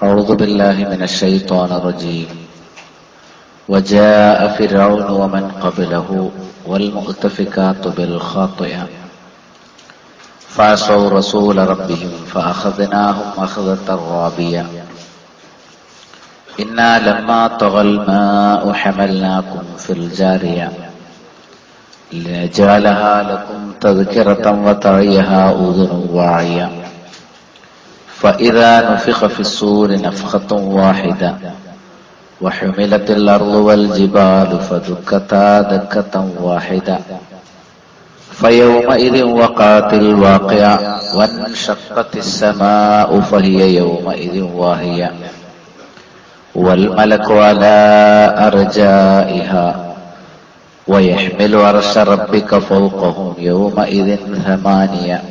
أعوذ بالله من الشيطان الرجيم وجاء فرعون ومن قبله والمؤتفكات بالخاطئة فعصوا رسول ربهم فأخذناهم أخذة رابية إنا لما طغى الماء حملناكم في الجارية لنجعلها لكم تذكرة وتعيها أذن واعية فإذا نفخ في الصور نفخة واحدة وحملت الأرض والجبال فدكتا دكة واحدة فيومئذ وقعت الواقعة وانشقت السماء فهي يومئذ واهية والملك على أرجائها ويحمل عرش ربك فوقهم يومئذ ثمانية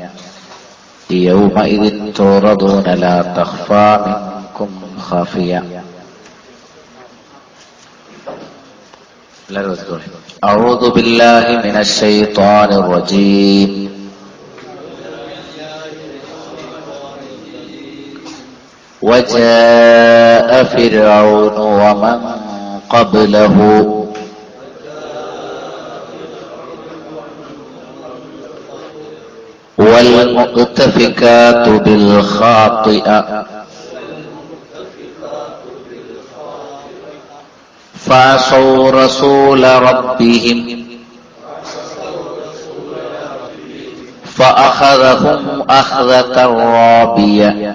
يومئذ تعرضون لا تخفى منكم خافية أعوذ بالله من الشيطان الرجيم وجاء فرعون ومن قبله والمؤتفكات بالخاطئة فعصوا رسول ربهم فأخذهم أخذة رابية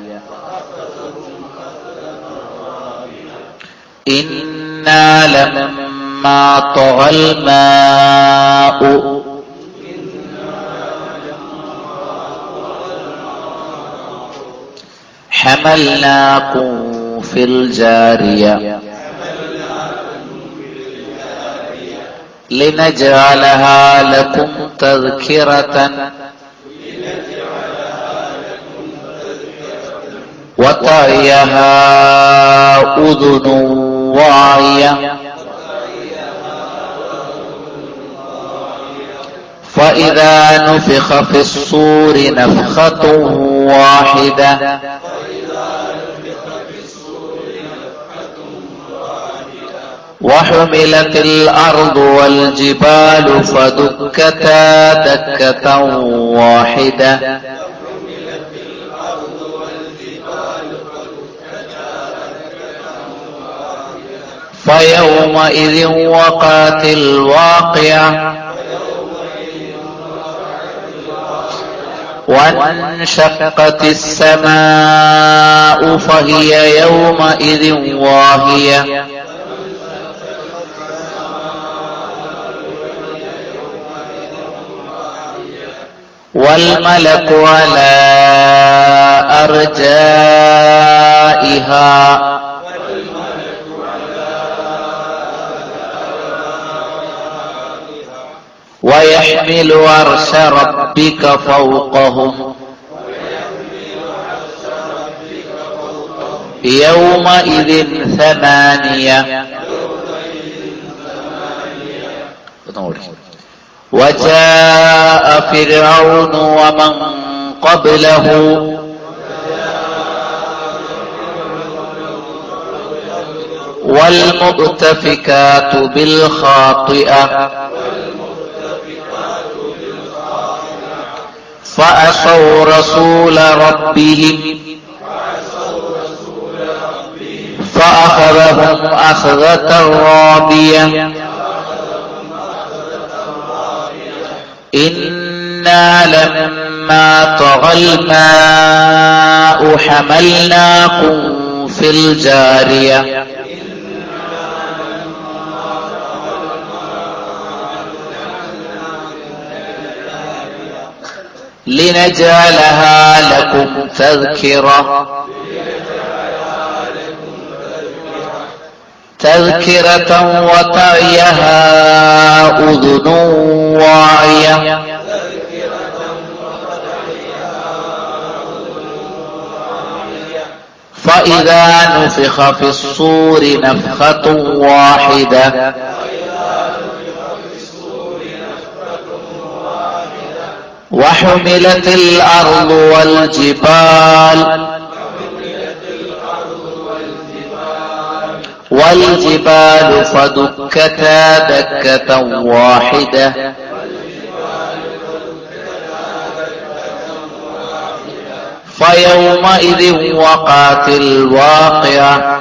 إنا لما طغى الماء حملناكم في الجارية لنجعلها لكم تذكرة وتعيها أذن واعية فإذا نفخ في الصور نفخة واحدة وحملت الأرض والجبال فدكتا دكة واحدة فيومئذ وقعت الواقعة وانشقت السماء فهي يومئذ واهية والملك على أرجائها ويحمل عرش ربك فوقهم يومئذ ثمانية وجاء فرعون ومن قبله والمؤتفكات بالخاطئة فأصوا رسول ربهم فأخذهم أخذة رابية إنا لما طغى الماء حملناكم في الجارية لنجعلها لكم تذكرة تذكرة وتعيها أذن واعية فإذا نفخ في الصور نفخة واحدة وحملت الأرض والجبال والجبال فدكتا دكة واحدة فيومئذ وقعت الواقعة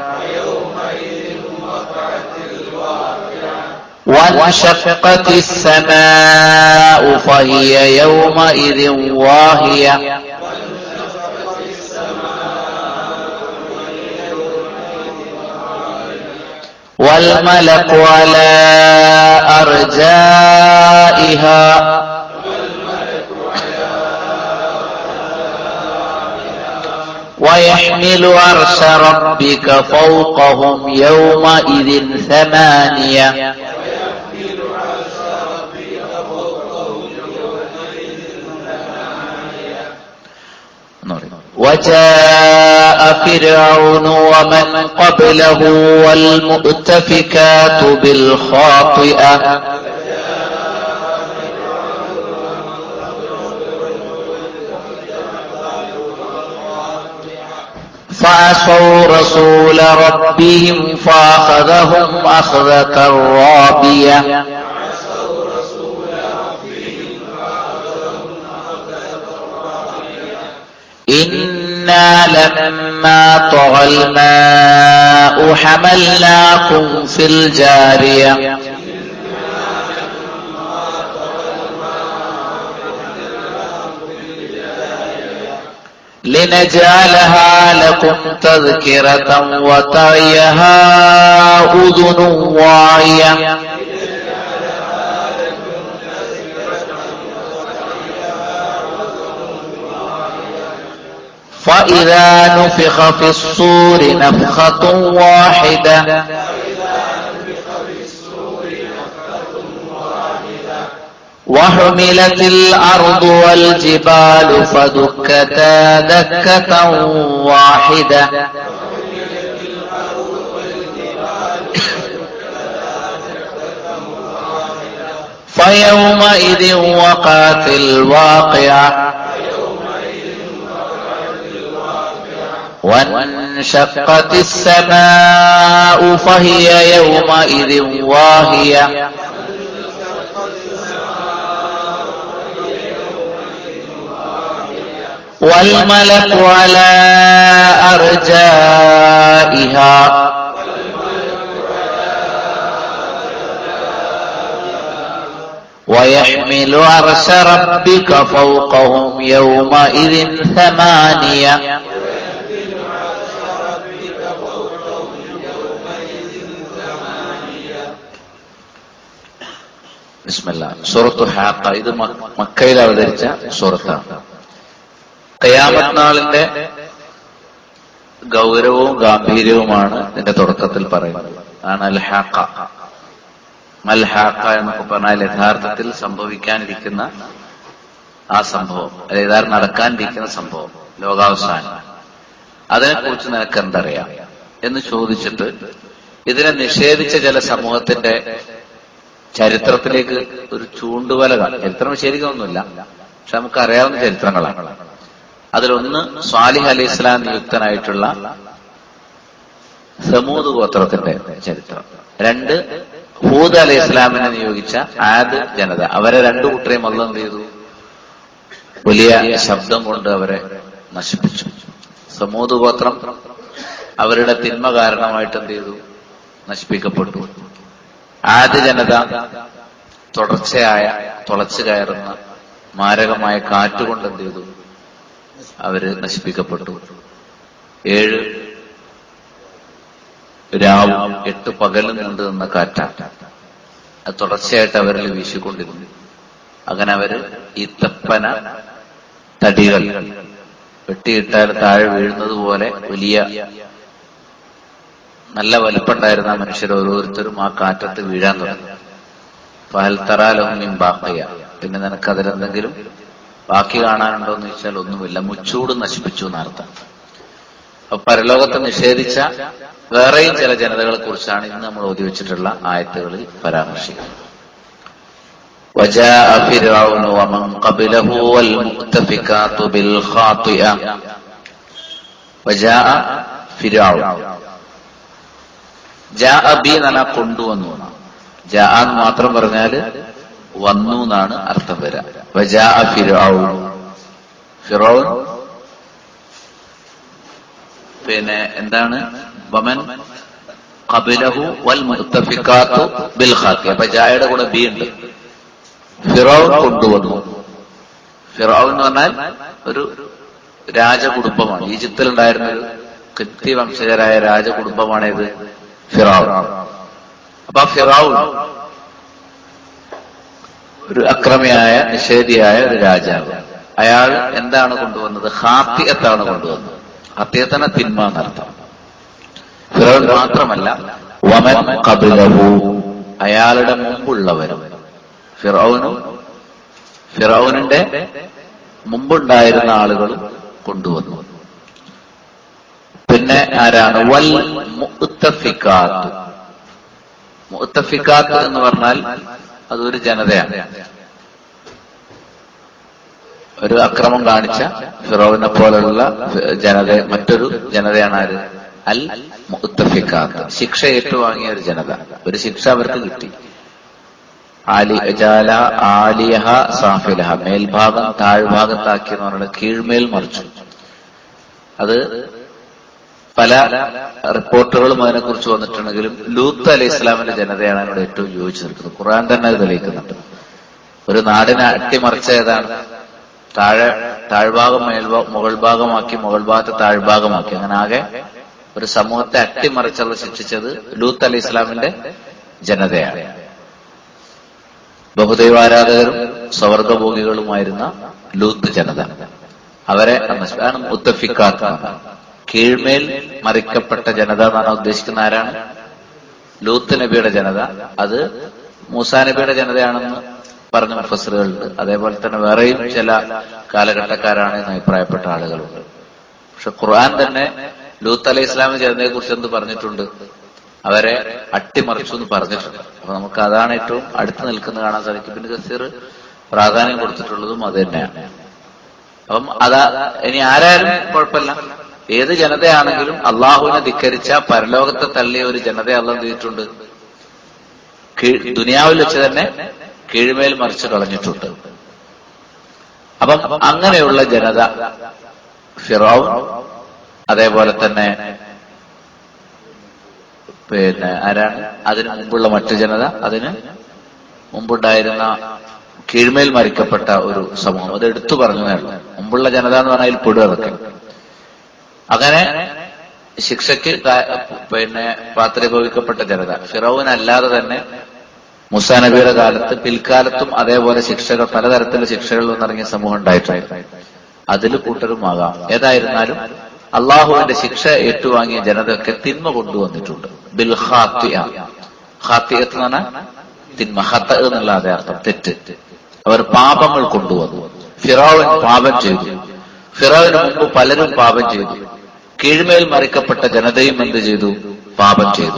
وانشقت السماء فهي يومئذ واهية والملك على أرجائها ويحمل عرش ربك فوقهم يومئذ ثمانية وجاء فرعون ومن قبله والمؤتفكات بالخاطئة فعصوا رسول ربهم فأخذهم أخذة رابية إنا لما طغى الماء حملناكم في الجارية لنجعلها لكم تذكرة وتعيها أذن واعية فإذا نفخ في الصور نفخة واحدة وحملت الأرض والجبال فدكتا دكة واحدة فيومئذ وقعت الواقعة وانشقت السماء فهي يومئذ واهية والملك على أرجائها ويحمل عرش ربك فوقهم يومئذ ثمانية ബിസ്മല്ല സൂറത്തു ഹാത്ത ഇത് മക്കയിൽ അവതരിച്ച സൂറത്താണ് കയാമത്ത് നാളിന്റെ ഗൗരവവും ഗാംഭീര്യവുമാണ് ഇതിന്റെ തുടക്കത്തിൽ പറയുന്നത് ആണ് അൽ ഹാക്ക മൽ ഹാക്ക എന്നൊക്കെ പറഞ്ഞാൽ യഥാർത്ഥത്തിൽ സംഭവിക്കാനിരിക്കുന്ന ആ സംഭവം അത് യഥാർത്ഥം നടക്കാനിരിക്കുന്ന സംഭവം ലോകാവസാനം അതിനെക്കുറിച്ച് നിനക്ക് എന്തറിയാം എന്ന് ചോദിച്ചിട്ട് ഇതിനെ നിഷേധിച്ച ചില സമൂഹത്തിന്റെ ചരിത്രത്തിലേക്ക് ഒരു ചൂണ്ടുവല കാണും ചരിത്രം ശരിക്കൊന്നുമില്ല പക്ഷെ നമുക്ക് അറിയാവുന്ന ചരിത്രങ്ങളാണ് അതിലൊന്ന് സ്വാലിഹ് അലി ഇസ്ലാം നിയുക്തനായിട്ടുള്ള സമൂത് ഗോത്രത്തിന്റെ ചരിത്രം രണ്ട് ഹൂദ് അലി ഇസ്ലാമിനെ നിയോഗിച്ച ആദ് ജനത അവരെ രണ്ടു കൂട്ടരെയും അല്ല എന്ത് ചെയ്തു വലിയ ശബ്ദം കൊണ്ട് അവരെ നശിപ്പിച്ചു സമൂത് ഗോത്രം അവരുടെ തിന്മ കാരണമായിട്ട് എന്ത് ചെയ്തു നശിപ്പിക്കപ്പെട്ടു ആദ്യ ജനത തുടർച്ചയായ തുളച്ചു കയറുന്ന മാരകമായ കാറ്റുകൊണ്ട് എന്ത് ചെയ്തു അവര് നശിപ്പിക്കപ്പെട്ടു ഏഴ് രാവും എട്ട് പകലും നീണ്ടു നിന്ന കാറ്റാണ് അത് തുടർച്ചയായിട്ട് അവരിൽ വീശിക്കൊണ്ടിരുന്നു അങ്ങനെ അവര് ഈ തപ്പന തടികൾ വെട്ടിയിട്ടാൽ താഴെ വീഴുന്നത് പോലെ വലിയ നല്ല വലിപ്പമുണ്ടായിരുന്ന മനുഷ്യർ ഓരോരുത്തരും ആ കാറ്റത്ത് വീഴാൻ തുടങ്ങി ഫഹൽ തറാലൊന്നും ബാക്കയ പിന്നെ നിനക്ക് അതിലെന്തെങ്കിലും ബാക്കി കാണാനുണ്ടോ എന്ന് ചോദിച്ചാൽ ഒന്നുമില്ല മുച്ചൂട് നശിപ്പിച്ചു എന്നർത്ഥം അപ്പൊ പരലോകത്തെ നിഷേധിച്ച വേറെയും ചില ജനതകളെ കുറിച്ചാണ് ഇന്ന് നമ്മൾ ഓതി വെച്ചിട്ടുള്ള ആയത്തുകളിൽ പരാമർശിക്കുന്നത് وجاء فرعون ومن قبله والمؤتفكات بالخاطئة وجاء ഫിരാവ് ജാ അബി എന്ന് പറഞ്ഞാൽ കൊണ്ടുവന്നു എന്നാണ്. ജാ എന്ന് മാത്രം പറഞ്ഞാല് വന്നു എന്നാണ് അർത്ഥം വരാം വജാ ഫിറാവു ഫിറോൻ പിന്നെ എന്താണ് വമൻ ഖബിലഹു വൽ മുത്തഫിക്കാത്തു ബിൽ ഖാത്തി അപ്പൊ ജായുടെ കൂടെ ബി ഉണ്ട് ഫിറോൻ കൊണ്ടുവന്നു ഫിറോൻ എന്ന് പറഞ്ഞാൽ ഒരു രാജകുടുംബമാണ് ഈജിപ്തിലുണ്ടായിരുന്ന ഒരു കൃത്യ വംശജരായ രാജകുടുംബമാണ് ഇത് ഫിറാവ് അപ്പൊ ആ ഫിറാവ് ഒരു അക്രമിയായ നിഷേധിയായ ഒരു രാജാവ് അയാൾ എന്താണ് കൊണ്ടുവന്നത് ഹാത്തിയത്താണ് കൊണ്ടുവന്നത് ഹാത്തിയത്തന്നെ തിന്മ എന്നർത്ഥം ഫിറോൻ മാത്രമല്ല വമൻ കബിലഹു അയാളുടെ മുമ്പുള്ളവരും ഫിറൌനും ഫിറൌനിന്റെ മുമ്പുണ്ടായിരുന്ന ആളുകളും കൊണ്ടുവന്നു പിന്നെ ആരാണ് വൽ മുത്തഫിക്കാത്ത് മുത്തഫിക്കാത്ത് എന്ന് പറഞ്ഞാൽ അതൊരു ജനതയാണ് ഒരു അക്രമം കാണിച്ച ഫിറോവിനെ പോലുള്ള ജനത മറ്റൊരു ജനതയാണ് ആര് അൽ മുത്തഫിക്കാത്ത് ശിക്ഷ ഏറ്റുവാങ്ങിയ ഒരു ജനത ഒരു ശിക്ഷ അവർക്ക് കിട്ടി ആലി ജാല ആലിയഹ സാഫിലഹ മേൽഭാഗം താഴ്ഭാഗത്താക്കി എന്ന് പറയുന്നത് കീഴ്മേൽ മറിച്ചു അത് പല റിപ്പോർട്ടുകളും അതിനെക്കുറിച്ച് വന്നിട്ടുണ്ടെങ്കിലും ലൂത്ത് അലൈഹി ഇസ്ലാമിന്റെ ജനതയാണ് അതിനോട് ഏറ്റവും യോജിച്ചു നിൽക്കുന്നത് ഖുർആൻ തന്നെ അത് തെളിയിക്കുന്നുണ്ട് ഒരു നാടിനെ അട്ടിമറിച്ച ഏതാണ് താഴെ താഴ്ഭാഗം മേൽഭാ മുകൾ ഭാഗമാക്കി മുകൾ ഭാഗത്തെ താഴ്ഭാഗമാക്കി അങ്ങനെ ആകെ ഒരു സമൂഹത്തെ അട്ടിമറിച്ചുള്ള ശിക്ഷിച്ചത് ലൂത്ത് അലൈഹി ഇസ്ലാമിന്റെ ജനതയാണ് ബഹുദൈവാരാധകരും സ്വർഗഭോഗികളുമായിരുന്ന ലൂത്ത് ജനത അവരെ ആണ് മുത്തഫിക്കാത്ത കീഴ്മേൽ മറിക്കപ്പെട്ട ജനത എന്നാണ് ഉദ്ദേശിക്കുന്ന ആരാണ് ലൂത്ത് നബിയുടെ ജനത അത് മൂസാ നബിയുടെ ജനതയാണെന്ന് പറഞ്ഞ മുഫസറുകളുണ്ട് അതേപോലെ തന്നെ വേറെയും ചില കാലഘട്ടക്കാരാണ് എന്ന് അഭിപ്രായപ്പെട്ട ആളുകളുണ്ട് പക്ഷെ ഖുർആൻ തന്നെ ലൂത്ത് അലൈഹി ഇസ്ലാമിന്റെ ജനതയെ കുറിച്ച് എന്ത് പറഞ്ഞിട്ടുണ്ട് അവരെ അട്ടിമറിച്ചു എന്ന് പറഞ്ഞിട്ടുണ്ട് അപ്പൊ നമുക്ക് അതാണ് ഏറ്റവും അടുത്ത് നിൽക്കുന്നത് കാണാൻ സാധിക്കും പിന്നെ കസീർ പ്രാധാന്യം കൊടുത്തിട്ടുള്ളതും അത് തന്നെയാണ് അപ്പം അതാ ഇനി ആരായാലും കുഴപ്പമില്ല ഏത് ജനതയാണെങ്കിലും അള്ളാഹുവിനെ ധിക്കരിച്ച പരലോകത്തെ തള്ളിയ ഒരു ജനതയെ അള്ള എന്ത് ചെയ്തിട്ടുണ്ട് ദുനിയാവിൽ വെച്ച് തന്നെ കീഴ്മേൽ മറിച്ച് കളഞ്ഞിട്ടുണ്ട് അപ്പം അങ്ങനെയുള്ള ജനത ഫിറോവ് അതേപോലെ തന്നെ പിന്നെ ആരാണ് അതിന് മുമ്പുള്ള മറ്റു ജനത അതിന് മുമ്പുണ്ടായിരുന്ന കീഴ്മേൽ മരിക്കപ്പെട്ട ഒരു സമൂഹം അത് എടുത്തു പറഞ്ഞു നേടുന്നു മുമ്പുള്ള ജനത എന്ന് പറഞ്ഞാൽ പെടുക അതൊക്കെ അങ്ങനെ ശിക്ഷയ്ക്ക് പിന്നെ പാത്രീഭവിക്കപ്പെട്ട ജനത ഫിറോവിനല്ലാതെ തന്നെ മുസാ നബിയുടെ കാലത്ത് പിൽക്കാലത്തും അതേപോലെ ശിക്ഷകൾ പലതരത്തിലുള്ള ശിക്ഷകൾ വന്നിറങ്ങിയ സമൂഹം ഉണ്ടായിട്ടുണ്ട് അതിൽ കൂട്ടരുമാകാം ഏതായിരുന്നാലും അള്ളാഹുവിന്റെ ശിക്ഷ ഏറ്റുവാങ്ങിയ ജനതയൊക്കെ തിന്മ കൊണ്ടുവന്നിട്ടുണ്ട് ബിൽ ഹാത്തിയ ഹാത്തിയത്ത് എന്ന് പറഞ്ഞാൽ തിന്മ ഹത്ത എന്നുള്ള അതേ അർത്ഥം തെറ്റ് അവർ പാപങ്ങൾ കൊണ്ടുവന്നു ഫിറോവൻ പാപം ചെയ്തു ഫിറോവിന് മുമ്പ് പലരും പാപം ചെയ്തു കീഴ്മേൽ മറിക്കപ്പെട്ട ജനതയും എന്ത് ചെയ്തു പാപം ചെയ്തു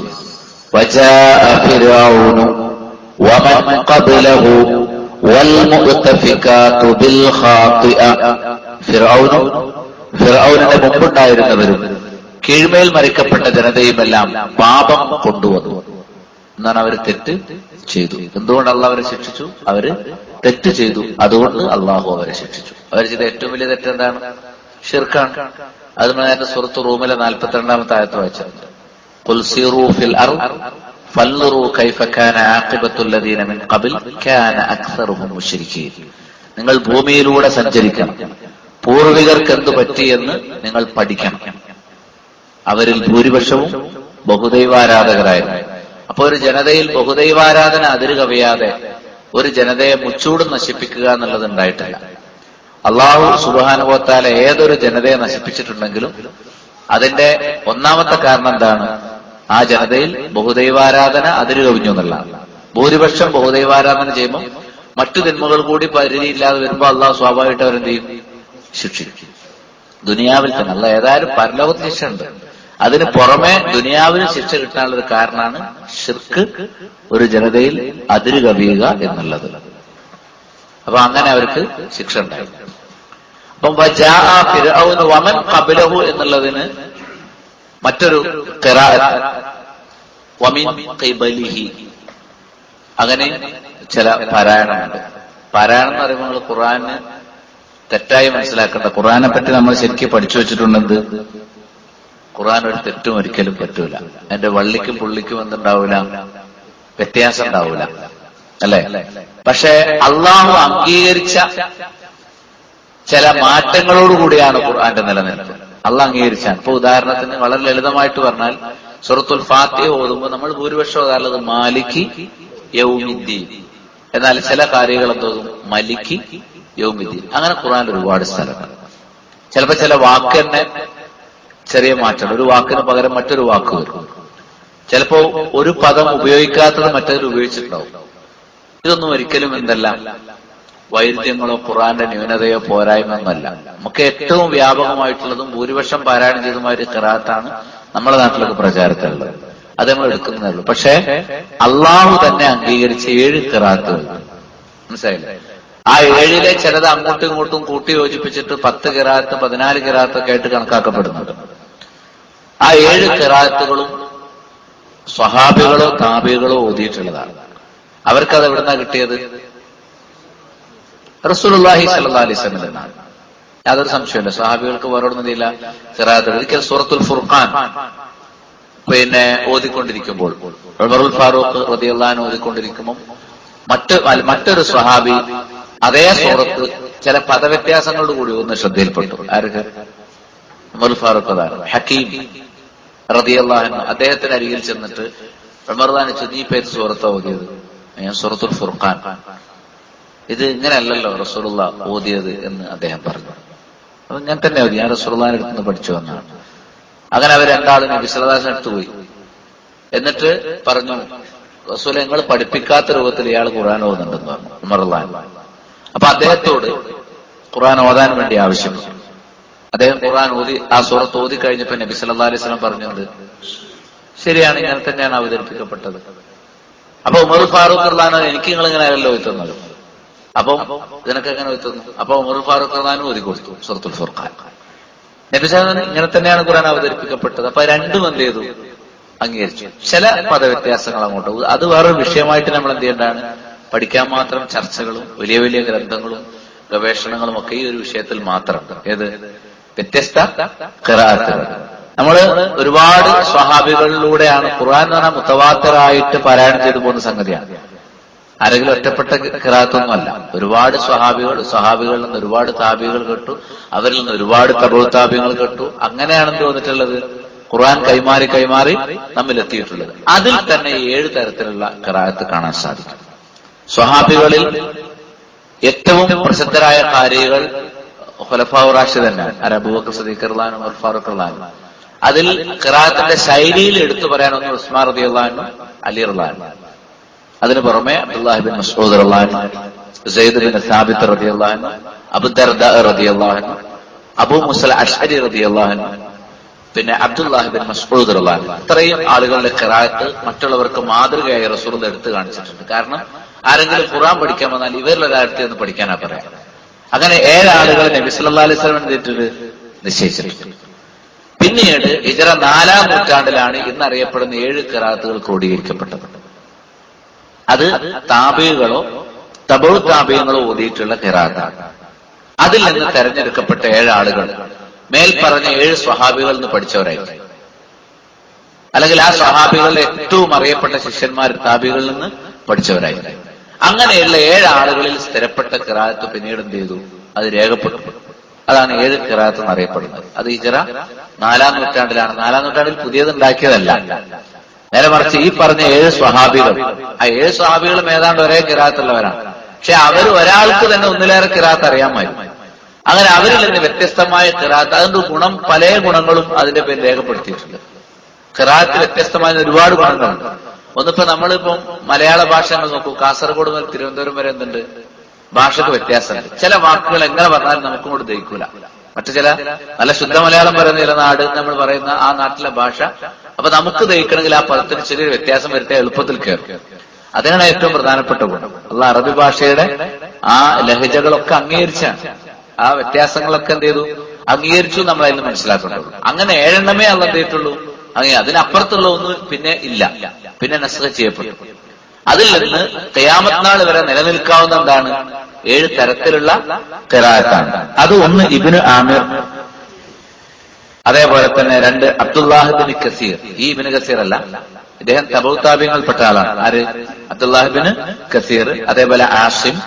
ومن قبله والمؤتفكات بالخاطئة ഫിറൌനും ഫിറൌനിന്റെ മുമ്പുണ്ടായിരുന്നവരും കീഴ്മേൽ മരിക്കപ്പെട്ട ജനതയുമെല്ലാം പാപം കൊണ്ടുവന്നു എന്നാണ് അവർ തെറ്റ് ചെയ്തു എന്തുകൊണ്ട് അള്ളാഹ് അവരെ ശിക്ഷിച്ചു അവര് തെറ്റ് ചെയ്തു അതുകൊണ്ട് അള്ളാഹു അവരെ ശിക്ഷിച്ചു അവർ ചെയ്ത ഏറ്റവും വലിയ തെറ്റ് എന്താണ് ഷിർക്കാണ് അത് നേരത്തെ സുഹൃത്ത് റൂമിലെ നാൽപ്പത്തിരണ്ടാമത്തെ ആയത്ത് വായിച്ചിട്ടുണ്ട് قل سيروا في الأرض فانظروا كيف كان عاقبة الذين من قبل كان أكثرهم مشركين നിങ്ങൾ ഭൂമിയിലൂടെ സഞ്ചരിക്കണം പൂർവികർക്ക് എന്തു പറ്റിയെന്ന് നിങ്ങൾ പഠിക്കണം അവരിൽ ഭൂരിപക്ഷവും ബഹുദൈവാരാധകരായിരുന്നു അപ്പൊ ഒരു ജനതയിൽ ബഹുദൈവാരാധന അതിര് കവിയാതെ ഒരു ജനതയെ മുച്ചൂടും നശിപ്പിക്കുക എന്നുള്ളത് ഉണ്ടായിട്ടില്ല അള്ളാഹു സുബാനുഭവത്താലെ ഏതൊരു ജനതയെ നശിപ്പിച്ചിട്ടുണ്ടെങ്കിലും അതിന്റെ ഒന്നാമത്തെ കാരണം എന്താണ് ആ ജനതയിൽ ബഹുദൈവാരാധന അതിര് കവിഞ്ഞു എന്നുള്ളതാണ് ഭൂരിപക്ഷം ബഹുദൈവാരാധന ചെയ്യുമ്പോൾ മറ്റു തിന്മകൾ കൂടി പരിധിയില്ലാതെ വരുമ്പോൾ അള്ളാഹു സ്വാഭാവികമായിട്ട് അവരെന്ത് ചെയ്യും ശിക്ഷിക്കും ദുനിയാവിൽ തന്നെ അല്ല ഏതായാലും പരലോകത്ത് ശിക്ഷ ഉണ്ട് അതിന് പുറമെ ദുനിയാവിന് ശിക്ഷ കിട്ടാനുള്ള ഒരു കാരണമാണ് ഷിർക്ക് ഒരു ജനതയിൽ അതിര് കവിയുക എന്നുള്ളത് അപ്പൊ അങ്ങനെ അവർക്ക് ശിക്ഷ ഉണ്ടായി അപ്പം വമൻ കബിലഹു എന്നുള്ളതിന് മറ്റൊരു ഖിറാഅത്ത് വമിൻ ഖിബലിഹി അങ്ങനെ ചില പാരായണമുണ്ട് പാരായണം എന്ന് പറയുമ്പോൾ നമ്മൾ ഖുറാന് തെറ്റായി മനസ്സിലാക്കേണ്ട ഖുറാനെ പറ്റി നമ്മൾ ശരിക്കും പഠിച്ചു വെച്ചിട്ടുണ്ടെന്ത് ഖുറാൻ ഒരു തെറ്റും ഒരിക്കലും പറ്റൂല അതിന്റെ വള്ളിക്കും പുള്ളിക്കും എന്തുണ്ടാവൂല വ്യത്യാസം ഉണ്ടാവൂല അല്ലെ പക്ഷെ അള്ളാഹു അംഗീകരിച്ച ചില മാറ്റങ്ങളോടുകൂടിയാണ് ഖുർആന്റെ നിലനിൽപ്പ് അള്ളാഹ് അംഗീകരിച്ചാണ് ഇപ്പൊ ഉദാഹരണത്തിന് വളരെ ലളിതമായിട്ട് പറഞ്ഞാൽ സുറത്തുൽ ഫാത്തിഹ ഓതുമ്പോൾ നമ്മൾ ഭൂരിപക്ഷം ഓതാറുള്ളത് മാലിക്കി യൗമിദ്ദീൻ എന്നാൽ ചില കാര്യങ്ങൾ എന്തോന്നും മലിക്കി യൗമിദ്ദീൻ അങ്ങനെ ഖുർആൻ ഒരുപാട് സ്ഥലങ്ങൾ ചിലപ്പോ ചില വാക്ക് തന്നെ ചെറിയ മാറ്റം ഒരു വാക്കിന് പകരം മറ്റൊരു വാക്ക് വരും ചിലപ്പോ ഒരു പദം ഉപയോഗിക്കാത്തത് മറ്റൊരു ഉപയോഗിച്ചിട്ടുണ്ടാവും ഇതൊന്നും ഒരിക്കലും എന്തല്ല വൈരുദ്ധ്യങ്ങളോ ഖുറാന്റെ ന്യൂനതയോ പോരായ്മയൊന്നുമല്ല നമുക്ക് ഏറ്റവും വ്യാപകമായിട്ടുള്ളതും ഭൂരിപക്ഷം പാരായണം ചെയ്തതുമായ ഒരു ഖിറാത്താണ് നമ്മുടെ നാട്ടിലൊക്കെ പ്രചാരത്തിലുള്ളത് അത് നമ്മൾ എടുക്കുന്നതേ ഉള്ളൂ പക്ഷേ അള്ളാഹു തന്നെ അംഗീകരിച്ച ഏഴ് ഖിറാത്തുകൾ മനസ്സിലായില്ലേ ആ ഏഴിലെ ചിലത് അങ്ങോട്ടും ഇങ്ങോട്ടും കൂട്ടി യോജിപ്പിച്ചിട്ട് പത്ത് കിറാത്ത് പതിനാല് കിറാത്തൊക്കെ ആയിട്ട് കണക്കാക്കപ്പെടുന്നുണ്ട് ആ ഏഴ് കിറാത്തുകളും സ്വഹാബികളോ താബികളോ ഓതിയിട്ടുള്ളതാണ് അവർക്കത് എവിടുന്നാ കിട്ടിയത് റസൂലുള്ളാഹി സല്ലല്ലാഹു അലൈഹി വസല്ലം എന്നാണ് യാതൊരു സംശയമില്ല സ്വഹാബികൾക്ക് വേറൊന്നുമില്ല കിറാത്ത് ഒരിക്കൽ സൂറത്തുൽ ഫുർഖാൻ പിന്നെ ഓതിക്കൊണ്ടിരിക്കുമ്പോൾ ഉമറുൽ ഫാറൂഖ് റളിയല്ലാഹു ഓതിക്കൊണ്ടിരിക്കുമ്പോൾ മറ്റ് മറ്റൊരു സ്വഹാബി അതേ സൂറത്ത് ചില പദവ്യത്യാസങ്ങളോട് കൂടി ഒന്ന് ശ്രദ്ധയിൽപ്പെട്ടു ആർക്ക് ഉമർ ഫാറൂഖ് അതാണ് ഹക്കീം റതിയല്ലാഹു അദ്ദേഹത്തിന് അരികിൽ ചെന്നിട്ട് ഉമർദാൻ നീ പേര് സൂറത്ത് ഓതിയത് ഞാൻ സൂറത്തുൽ ഫുർഖാൻ ഇത് ഇങ്ങനെയല്ലല്ലോ റസൂലുള്ള ഓതിയത് എന്ന് അദ്ദേഹം പറഞ്ഞു അപ്പൊ ഞാൻ തന്നെ ഓതി ഞാൻ റസൂലുള്ളാഹിന്റെ അടുത്ത് നിന്ന് പഠിച്ചു വന്നാണ് അങ്ങനെ അവർ രണ്ടാളും വിശ്വദാസൻ അടുത്ത് പോയി എന്നിട്ട് പറഞ്ഞു റസൂലെ നിങ്ങൾ പഠിപ്പിക്കാത്ത രൂപത്തിൽ ഇയാൾ ഖുർആൻ ഓതുന്നുണ്ടെന്ന് പറഞ്ഞു ഉമർലാൻ അപ്പൊ അദ്ദേഹത്തോട് ഖുർആൻ ഓതാൻ വേണ്ടി ആവശ്യപ്പെട്ടു അദ്ദേഹം ഖുർആൻ ഓതി ആ സൂറത്ത് ഓതി കഴിഞ്ഞപ്പോ നബി സല്ലല്ലാഹു അലൈഹി വസല്ലം പറഞ്ഞത് ശരിയാണ് ഇങ്ങനെ തന്നെയാണ് അവതരിപ്പിക്കപ്പെട്ടത് അപ്പൊ ഉമർ ഫാറൂഖ് അള്ളഹാനോ എനിക്ക് നിങ്ങൾ ഇങ്ങനെ ആയല്ലോ എത്തുന്നത് അപ്പം ഇതിനൊക്കെ എങ്ങനെ എത്തുന്നു അപ്പൊ ഉമർ ഫാറൂഖ് അള്ളഹാനും ഓതി കൊടുത്തു സൂറത്തുൽ ഫുർഖാൻ നബി സാഹിബ് ഇങ്ങനെ തന്നെയാണ് ഖുർആൻ അവതരിപ്പിക്കപ്പെട്ടത് അപ്പൊ രണ്ടും എന്ത് ചെയ്തു അംഗീകരിച്ചു ചില പദവ്യത്യാസങ്ങൾ അങ്ങോട്ട് അത് വേറൊരു വിഷയമായിട്ട് നമ്മൾ എന്ത് ചെയ്യേണ്ടതാണ് പഠിക്കാൻ മാത്രം ചർച്ചകളും വലിയ വലിയ ഗ്രന്ഥങ്ങളും ഗവേഷണങ്ങളും ഒക്കെ ഈ ഒരു വിഷയത്തിൽ മാത്രമുണ്ട് ഏത് വ്യത്യസ്ത ഖിറാത്തുകൾ നമ്മൾ ഒരുപാട് സ്വഹാബികളിലൂടെയാണ് ഖുർആൻ എന്ന് പറഞ്ഞാൽ മുത്തവാത്തറായിട്ട് പാരായണം ചെയ്തു പോകുന്ന സംഗതിയാണ് ആരെങ്കിലും ഒറ്റപ്പെട്ട ഖിറാത്തൊന്നുമല്ല ഒരുപാട് സ്വഹാബികൾ സ്വഹാബികളിൽ നിന്ന് ഒരുപാട് താബികൾ കേട്ടു അവരിൽ നിന്ന് ഒരുപാട് തബു താബികൾ കേട്ടു അങ്ങനെയാണ് എന്ത് വന്നിട്ടുള്ളത് ഖുർആൻ കൈമാറി കൈമാറി നമ്മിൽ എത്തിയിട്ടുള്ളത് അതിൽ തന്നെ ഏഴ് തരത്തിലുള്ള ഖിറാത്ത് കാണാൻ സാധിക്കും സ്വഹാബികളിൽ ഏറ്റവും പ്രസിദ്ധരായ കാര്യങ്ങൾ ഖുലഫാവ് റാഷി തന്നെ അബൂബക്കർ സദീഖ് അള്ളഹാനും ഉമർ ഫാറൂഖ് അള്ളഹാനും അതിൽ ഖിറാത്തിന്റെ ശൈലിയിൽ എടുത്തു പറയാനൊന്ന് ഉസ്മാൻ റതി അള്ളഹാനും അലി അള്ളഹാനും അതിനു പുറമെ അബ്ദുല്ലാഹിബിൻ മസൂദ് അള്ളഹാനും സെയ്ദ് ബിൻ സാബിത്ത് റതി അള്ളഹാനും അബുദർദ റതി അള്ളഹാനും അബൂ മുസൽ അഷ്അരി റതി അള്ളഹാനും പിന്നെ അബ്ദുല്ലാഹിബിൻ മസ്ഊദ് റഹ്ലാൻ ഇത്രയും ആളുകളുടെ ഖിറാത്ത് മറ്റുള്ളവർക്ക് മാതൃകയായി റസൂൽ എടുത്തു കാണിച്ചിട്ടുണ്ട് കാരണം ആരെങ്കിലും ഖുറാൻ പഠിക്കാൻ വന്നാൽ ഇവരിൽ ഒരാളത്തെ ഒന്ന് പഠിക്കാനാ പറയാം അങ്ങനെ ഏഴ് ആളുകൾ നബി സല്ലല്ലാഹു അലൈഹി വസല്ലം എന്തിട്ട് നിശ്ചയിച്ചിട്ടുണ്ട് പിന്നീട് ഇതര നാലാം നൂറ്റാണ്ടിലാണ് ഇന്നറിയപ്പെടുന്ന ഏഴ് ഖിറാത്തുകൾ ക്രോഡീകരിക്കപ്പെട്ടത് അത് താബികളോ തബോ താബിയങ്ങളോ ഓതിയിട്ടുള്ള ഖിറാത്താണ് അതിൽ നിന്ന് തെരഞ്ഞെടുക്കപ്പെട്ട ഏഴ് ആളുകൾ മേൽ പറഞ്ഞ ഏഴ് സ്വഹാബികളിൽ നിന്ന് പഠിച്ചവരായിരിക്കും അല്ലെങ്കിൽ ആ സ്വഹാബികളുടെ ഏറ്റവും അറിയപ്പെട്ട ശിഷ്യന്മാർ താബികളിൽ നിന്ന് പഠിച്ചവരായിരിക്കും അങ്ങനെയുള്ള ഏഴ് ആളുകളിൽ സ്ഥിരപ്പെട്ട കിറാത്ത് പിന്നീട് എന്ത് ചെയ്തു അത് രേഖപ്പെട്ടു അതാണ് ഏഴ് കിറാത്ത് എന്നറിയപ്പെടുന്നത് അത് ഇജറ നാലാം നൂറ്റാണ്ടിലാണ് നാലാം നൂറ്റാണ്ടിൽ പുതിയത് ഉണ്ടാക്കിയതല്ല നേരെ മറിച്ച് ഈ പറഞ്ഞ ഏഴ് സ്വഹാബികൾ ആ ഏഴ് സ്വഹാബികളും ഏതാണ്ട് ഒരേ കിറാത്തുള്ളവരാണ് പക്ഷെ അവർ ഒരാൾക്ക് തന്നെ ഒന്നിലേറെ കിറാത്ത് അറിയാമായിരുന്നു അങ്ങനെ അവരിൽ നിന്ന് വ്യത്യസ്തമായ ഖിറാത്ത് അതിന്റെ ഗുണം പല ഗുണങ്ങളും അതിന്റെ പേര് രേഖപ്പെടുത്തിയിട്ടുണ്ട് ഖിറാത്ത് വ്യത്യസ്തമായ ഒരുപാട് ഗുണങ്ങളുണ്ട് ഒന്നിപ്പോ നമ്മളിപ്പം മലയാള ഭാഷ നമ്മൾ നോക്കൂ കാസർഗോഡ് മുതൽ തിരുവനന്തപുരം വരെ എന്തുണ്ട് ഭാഷക്ക് വ്യത്യാസമുണ്ട് ചില വാക്കുകൾ എങ്ങനെ പറഞ്ഞാലും നമുക്കും കൂടെ ദഹിക്കൂല മറ്റു ചില നല്ല ശുദ്ധ മലയാളം പറയുന്ന ചില നാട് നമ്മൾ പറയുന്ന ആ നാട്ടിലെ ഭാഷ അപ്പൊ നമുക്ക് ദഹിക്കണമെങ്കിൽ ആ പദത്തിന് ചെറിയൊരു വ്യത്യാസം വരുത്തിയാൽ എളുപ്പത്തിൽ കയറും അതിനാണ് ഏറ്റവും പ്രധാനപ്പെട്ട ഗുണം അല്ല അറബി ഭാഷയുടെ ആ ലഹജകളൊക്കെ അംഗീകരിച്ചാണ് ആ വ്യത്യാസങ്ങളൊക്കെ എന്ത് ചെയ്തു അംഗീകരിച്ചു നമ്മൾ അതിൽ മനസ്സിലാക്കുന്നുള്ളൂ അങ്ങനെ ഏഴെണ്ണമേ അല്ല എന്ത് ചെയ്തിട്ടുള്ളൂ അങ്ങനെ അതിനപ്പുറത്തുള്ള ഒന്നും പിന്നെ ഇല്ല പിന്നെ നസ്ഖ ചെയ്യപ്പെട്ടു അതിൽ നിന്ന് കയാമത്നാൾ വരെ നിലനിൽക്കാവുന്ന എന്താണ് ഏഴ് തരത്തിലുള്ള കിറാത്താണ് അത് ഒന്ന് ഇബിന് ആമിർ അതേപോലെ തന്നെ രണ്ട് അബ്ദുല്ലാഹിബിൻ കസീർ ഈ ഇബിന് കസീർ അല്ല ഇദ്ദേഹം തബൗതാബിയങ്ങളിൽപ്പെട്ട ആളാണ് ആര് അബ്ദുല്ലാഹിബിന് കസീർ അതേപോലെ ആസിം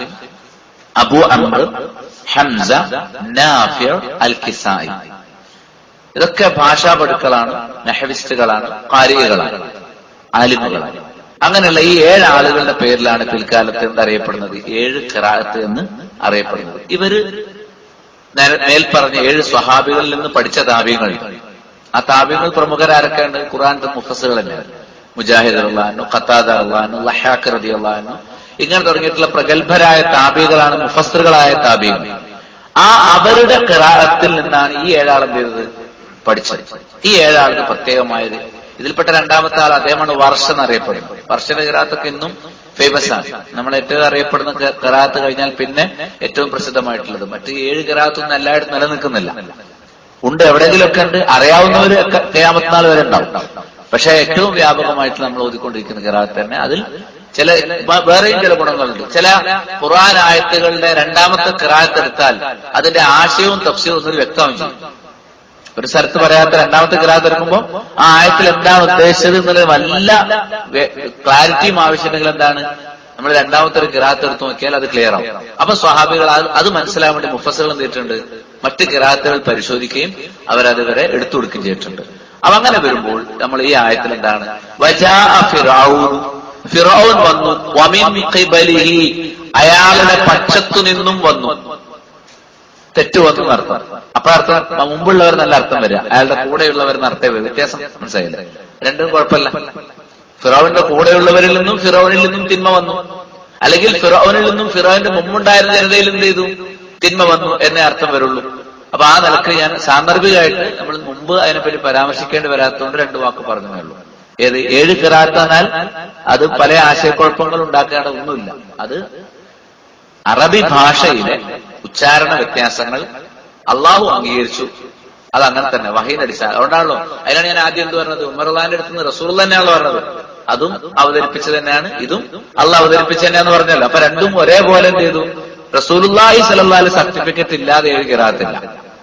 അബു അമർ ഹംസ നാഫിർ അൽ കിസായി ഇതൊക്കെ ഭാഷാ പടുക്കളാണ് നെഹവിസ്റ്റുകളാണ് കാരികകളാണ് ആലിമുകളാണ് അങ്ങനെയുള്ള ഈ ഏഴ് ആളുകളുടെ പേരിലാണ് പിൽക്കാലത്ത് എന്തറിയപ്പെടുന്നത് ഏഴ് ഖിറാത്ത് എന്ന് അറിയപ്പെടുന്നത് ഇവര് നേരെ- മേൽ പറഞ്ഞ ഏഴ് സ്വഹാബികളിൽ നിന്ന് പഠിച്ച താപ്യങ്ങൾ ആ താപ്യങ്ങൾ പ്രമുഖരാരൊക്കെയുണ്ട് ഖുറാന്റെ മുഫസുകൾ തന്നെയാണ് മുജാഹിദ് അള്ളഹാനു ഖത്താദ അള്ളഹാനു ലഹാഖ് റതി അള്ളഹാനു ഇങ്ങനെ തുടങ്ങിയിട്ടുള്ള പ്രഗത്ഭരായ താപികളാണ് മുഫസ്സറുകളായ താപികൾ ആ അവരുടെ കിറാറത്തിൽ നിന്നാണ് ഈ ഏഴാൾ എന്ത് ചെയ്തത് പഠിച്ചത് ഈ ഏഴാൾക്ക് പ്രത്യേകമായത് ഇതിൽപ്പെട്ട രണ്ടാമത്തെ ആൾ അദ്ദേഹമാണ് വർഷ എന്നറിയപ്പെടുന്നത് വർഷയുടെ കിറാത്തൊക്കെ ഇന്നും ഫേമസ് ആണ് നമ്മൾ ഏറ്റവും അറിയപ്പെടുന്ന ക- കിറാത്ത് കഴിഞ്ഞാൽ പിന്നെ ഏറ്റവും പ്രസിദ്ധമായിട്ടുള്ളത് മറ്റ് ഏഴ് കിറാത്തൊന്നും എല്ലായിടത്തും നിലനിൽക്കുന്നില്ല ഉണ്ട് എവിടെയെങ്കിലുമൊക്കെ ഉണ്ട് അറിയാവുന്നവര് കയാമത്തിനാൾ വരെ ഉണ്ടാവും പക്ഷെ ഏറ്റവും വ്യാപകമായിട്ട് നമ്മൾ ഓതിക്കൊണ്ടിരിക്കുന്ന കിറാത്ത് തന്നെ അതിൽ ചില വ- വേറെയും ചില ഗുണങ്ങളുണ്ട് ചില ഖുർആൻ ആയത്തുകളുടെ രണ്ടാമത്തെ കിറാത്ത് എടുത്താൽ അതിന്റെ ആശയവും തഫ്സീവും ഒന്നും വ്യക്തമാവും ചെയ്യും ഒരു സ്ഥലത്ത് പറയാത്ത രണ്ടാമത്തെ കിറാത്ത് എടുക്കുമ്പോൾ ആ ആയത്തിൽ എന്താണ് ഉദ്ദേശിച്ചത് എന്നുള്ള വല്ല വെ- ക്ലാരിറ്റിയും ആവശ്യമുണ്ടെങ്കിൽ എന്താണ് നമ്മൾ രണ്ടാമത്തെ ഒരു കിറാത്ത് എടുത്ത് നോക്കിയാൽ അത് ക്ലിയർ ആവും അപ്പൊ സ്വഹാബികൾ അത് അത് മനസ്സിലാവാൻ വേണ്ടി മുഫസകൾ എന്ത് ചെയ്തിട്ടുണ്ട് മറ്റ് കിറാത്തുകൾ പരിശോധിക്കുകയും അവരത് വരെ എടുത്തു കൊടുക്കുകയും ചെയ്തിട്ടുണ്ട് അപ്പൊ അങ്ങനെ വരുമ്പോൾ നമ്മൾ ഈ ആയത്തിൽ എന്താണ് വജാ ഫിറൗൻ ഫിറൗൻ വന്നു വമിൻ ഖിബലിഹി അയാളുടെ പക്ഷത്തു നിന്നും വന്നു തെറ്റ് വന്നു എന്നർത്ഥം അപ്പൊ അർത്ഥം മുമ്പുള്ളവർ നല്ല അർത്ഥം വരിക അയാളുടെ കൂടെയുള്ളവർ അർത്ഥം വരും വ്യത്യാസം മനസ്സിലായില്ല രണ്ടും കുഴപ്പമില്ല ഫിറോവിന്റെ കൂടെയുള്ളവരിൽ നിന്നും ഫിറോവിനിൽ നിന്നും തിന്മ വന്നു അല്ലെങ്കിൽ ഫിറോവിനിൽ നിന്നും ഫിറോവിന്റെ മുമ്പുണ്ടായിരുന്ന ജനതയിൽ എന്ത് ചെയ്തു തിന്മ വന്നു എന്നേ അർത്ഥം വരുള്ളൂ അപ്പൊ ആ നിലക്ക് ഞാൻ സാന്ദർഭികമായിട്ട് നമ്മൾ മുമ്പ് അതിനെപ്പറ്റി പരാമർശിക്കേണ്ടി വരാത്തതുകൊണ്ട് രണ്ട് വാക്ക് പറഞ്ഞേ ഉള്ളൂ ഏത് ഏഴ് കിറാത്താനാൽ അത് പല ആശയക്കുഴപ്പങ്ങൾ ഉണ്ടാക്കേണ്ട ഒന്നുമില്ല അത് അറബി ഭാഷയിലെ ഉച്ചാരണ വ്യത്യാസങ്ങൾ അള്ളാഹു അംഗീകരിച്ചു അത് അങ്ങനെ തന്നെ വഹീൻ അടിസ്ഥാനം അതുകൊണ്ടാണല്ലോ അതിനാണ് ഞാൻ ആദ്യം എന്ത് പറഞ്ഞത് ഉമർലാന്റെ അടുത്ത് നിന്ന് റസൂൽ തന്നെയാണല്ലോ പറഞ്ഞത് അതും അവതരിപ്പിച്ചത് തന്നെയാണ് ഇതും അള്ളാഹ് അവതരിപ്പിച്ചു തന്നെയാന്ന് പറഞ്ഞല്ലോ അപ്പൊ രണ്ടും ഒരേപോലെ എന്ത് ചെയ്തു റസൂലുല്ലാഹി സലഹ്ലാല് സർട്ടിഫിക്കറ്റ് ഇല്ലാതെ ഏഴ് കിറാത്തില്ല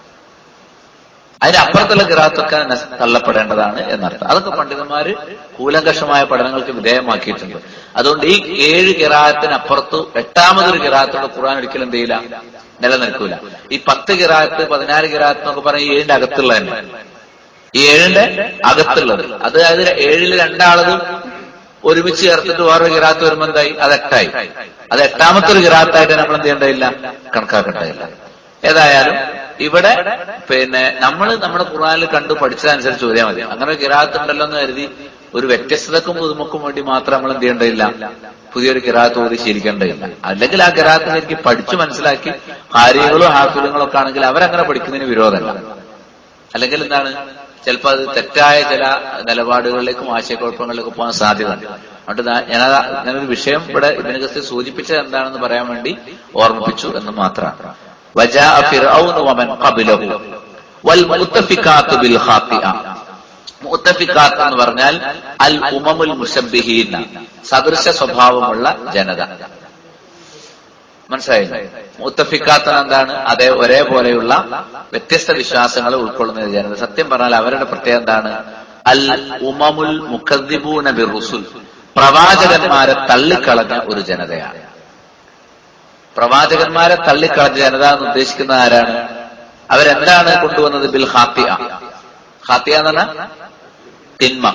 അതിനപ്പുറത്തുള്ള കിറാത്തൊക്കെ നസ് തള്ളപ്പെടേണ്ടതാണ് എന്നർത്ഥം അതൊക്കെ പണ്ഡിതന്മാര് കൂലങ്കഷമായ പഠനങ്ങൾക്ക് വിധേയമാക്കിയിട്ടുണ്ട് അതുകൊണ്ട് ഈ ഏഴ് കിറാത്തിനപ്പുറത്ത് എട്ടാമതൊരു കിറാത്തോടെ ഖുർആൻ ഒരിക്കലും എന്ത് ചെയ്യില്ല നിലനിൽക്കൂല ഈ പത്ത് കിറാത്ത് പതിനാറ് കിറാത്ത് എന്നൊക്കെ പറഞ്ഞ ഈ ഏഴിന്റെ അകത്തുള്ള തന്നെ ഈ ഏഴിന്റെ അകത്തുള്ളത് അത് അതായത് ഏഴില് രണ്ടാളത് ഒരുമിച്ച് ചേർത്തിട്ട് വേറൊരു കിറാത്ത് വരുമ്പോ എന്തായി അത് എട്ടായി അത് എട്ടാമത്തെ ഒരു കിറാത്തായിട്ട് നമ്മൾ എന്ത് ചെയ്യേണ്ടതില്ല കണക്കാക്കേണ്ടതില്ല ഏതായാലും ഇവിടെ പിന്നെ നമ്മൾ നമ്മുടെ ഖുർആനിൽ കണ്ടു പഠിച്ചതനുസരിച്ച് ചോദിയാൽ മതി അങ്ങനെ ഒരു കിറാത്ത് ഉണ്ടല്ലോ എന്ന് കരുതി ഒരു വ്യത്യസ്തതക്കും പുതുമക്കും വേണ്ടി മാത്രം നമ്മൾ എന്ത് ചെയ്യേണ്ടതില്ല പുതിയൊരു കിറാത്ത് ഓതി ശീലിക്കേണ്ടതില്ല അല്ലെങ്കിൽ ആ കിറാത്ത് ശരിക്കും പഠിച്ചു മനസ്സിലാക്കി ഹാരികളും ഹാഫിലുകളും ഒക്കെ ആണെങ്കിൽ അവരങ്ങനെ പഠിക്കുന്നതിന് വിരോധമല്ല അല്ലെങ്കിൽ എന്താണ് ചിലപ്പോൾ അത് തെറ്റായ ചില നിലപാടുകളിലേക്കും ആശയക്കുഴപ്പങ്ങളിലേക്കും പോകാൻ സാധ്യത അതുകൊണ്ട് ഞാൻ ഞാനത് ഞാനൊരു വിഷയം ഇവിടെ ഇതിനെ കുറിച്ച് സൂചിപ്പിച്ചത് എന്താണെന്ന് പറയാൻ വേണ്ടി ഓർമ്മിപ്പിച്ചു എന്ന് മാത്രമാണ് വജാ ഫിർഔൻ വമൻ ഖബലഹു വൽ മുത്തഫിഖാത്ത് ബിൽ ഖാത്തിഅ മുത്തഫിഖാത്ത് എന്ന് പറഞ്ഞാൽ അൽ ഉമമുൽ മുഷബ്ബിഹീന സദൃശ സ്വഭാവമുള്ള ജനത മനസ്സിലായില്ലേ മുത്തഫിക്കാത്ത എന്താണ് അതേ ഒരേപോലെയുള്ള വ്യത്യസ്ത വിശ്വാസങ്ങൾ ഉൾക്കൊള്ളുന്ന ജനത സത്യം പറഞ്ഞാൽ അവരുടെ പ്രത്യേകത എന്താണ് അൽ ഉമമുൽ മുഖദ്ദിബൂന ബിറുസുൽ പ്രവാചകന്മാരെ തള്ളിക്കളഞ്ഞ ഒരു ജനതയാണ് പ്രവാചകന്മാരെ തള്ളിക്കളഞ്ഞ ജനത എന്ന് ഉദ്ദേശിക്കുന്ന ആരാണ് അവരെന്താണ് കൊണ്ടുവന്നത് ബിൽ ഹാത്തിയ ഹാത്തിയ എന്ന് പറഞ്ഞാൽ തിന്മ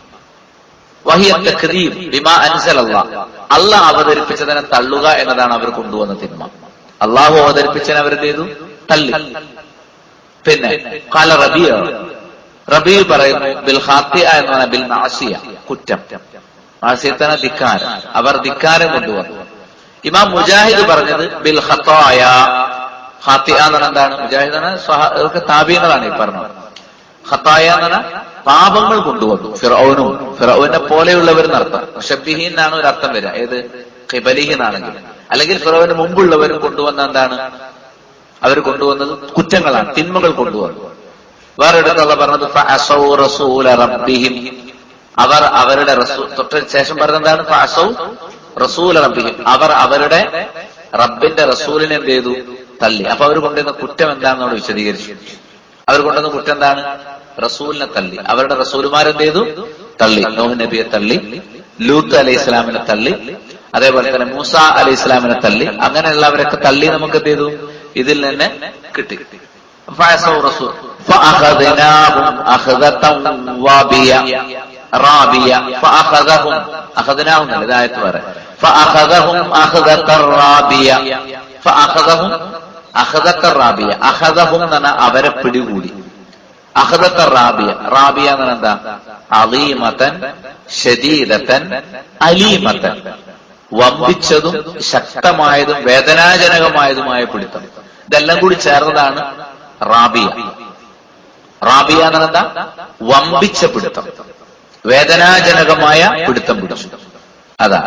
വഹിയ തഖ്ദീം ബിമാ അൻസലല്ലാ അള്ളാഹ് അവതരിപ്പിച്ചതിനെ തള്ളുക എന്നതാണ് അവർ കൊണ്ടുവന്ന തിന്മ അള്ളാഹു അവതരിപ്പിച്ചതിനെ അവർ ചെയ്തു തള്ളി പിന്നെ കാല റബിയ റബി പറയുന്നു ബിൽ ഹാത്തിയ എന്ന് പറഞ്ഞാൽ ബിൽ മാസിയ കുറ്റം മാസിയത്തന ധിക്കാരം അവർ ധിക്കാരം കൊണ്ടുവന്നു ഇമാം മുജാഹിദ് പറഞ്ഞത് ബിൽ ഹത്തായ ഹാത്തിയ എന്ന് പറഞ്ഞാൽ എന്താണ് മുജാഹിദ് എന്ന് പറഞ്ഞാൽ സ്വഹ- ഇതൊക്കെ താപീയങ്ങളാണ് ഈ പറഞ്ഞത് ഖത്തായ എന്ന് പറഞ്ഞാൽ പാപങ്ങൾ കൊണ്ടുവന്നു ഫിറൌനും ഫിറൌനെ പോലെയുള്ളവർ എന്നർത്ഥം ഷബിഹി എന്നാണ് ഒരു അർത്ഥം വരിക ഏത് ഖിബലിഹി എന്നാണെങ്കിൽ അല്ലെങ്കിൽ ഫിറൌന് മുമ്പുള്ളവരും കൊണ്ടുവന്ന എന്താണ് അവർ കൊണ്ടുവന്നത് കുറ്റങ്ങളാണ് തിന്മകൾ കൊണ്ടുവന്നു വേറെ എടുത്തുള്ള പറഞ്ഞത് ഫഅസൗ റസൂല റബ്ബിഹിം അവർ അവരുടെ റസൂൽ തൊട്ട് ശേഷം പറഞ്ഞത് എന്താണ് ഫഅസൗ റസൂല റബ്ബിഹിം അവർ അവരുടെ റബ്ബിന്റെ റസൂലിനെ എന്ത് ചെയ്തു തള്ളി അപ്പൊ അവർ കൊണ്ടുവന്ന കുറ്റം എന്താണെന്നോട് വിശദീകരിച്ചു അവർ കൊണ്ടുവന്ന കുറ്റം എന്താണ് റസൂലിനെ തള്ളി അവരുടെ റസൂലുമാരെന്ത് ചെയ്തു തള്ളി നോഹ് നബിയെ തള്ളി ലൂത്ത് അലൈഹി ഇസ്ലാമിനെ തള്ളി അതേപോലെ തന്നെ മൂസ അലൈഹി ഇസ്ലാമിനെ തള്ളി അങ്ങനെയുള്ളവരൊക്കെ തള്ളി നമുക്ക് എന്ത് ചെയ്തു ഇതിൽ നിന്ന് കിട്ടി ഫഅസൗ റസൂൽ ഫഅഖദ്നാഹും അഖദതൻ വാബിയ റാബിയ ഫഅഖദഹും അഖദ്നാഹും അല്ല ഇതായത്ത് പറ ഫഅഖദഹും അഖദതൻ റാബിയ ഫഅഖദഹും അഖദത്തർ റാബിയ അഖദഹും എന്ന് പറഞ്ഞാൽ അവരെ പിടികൂടി അഖദത്തർ റാബിയ റാബിയ എന്ന് പറഞ്ഞാൽ എന്താ അലീമത്തൻ ഷദീദത്തൻ അലീമത്തൻ വമ്പിച്ചതും ശക്തമായതും വേദനാജനകമായതുമായ പിടുത്തം ഇതെല്ലാം കൂടി ചേർന്നതാണ് റാബിയ റാബിയ എന്ന് പറഞ്ഞാൽ എന്താ വമ്പിച്ച പിടുത്തം വേദനാജനകമായ പിടുത്തം പിടിച്ചു അതാ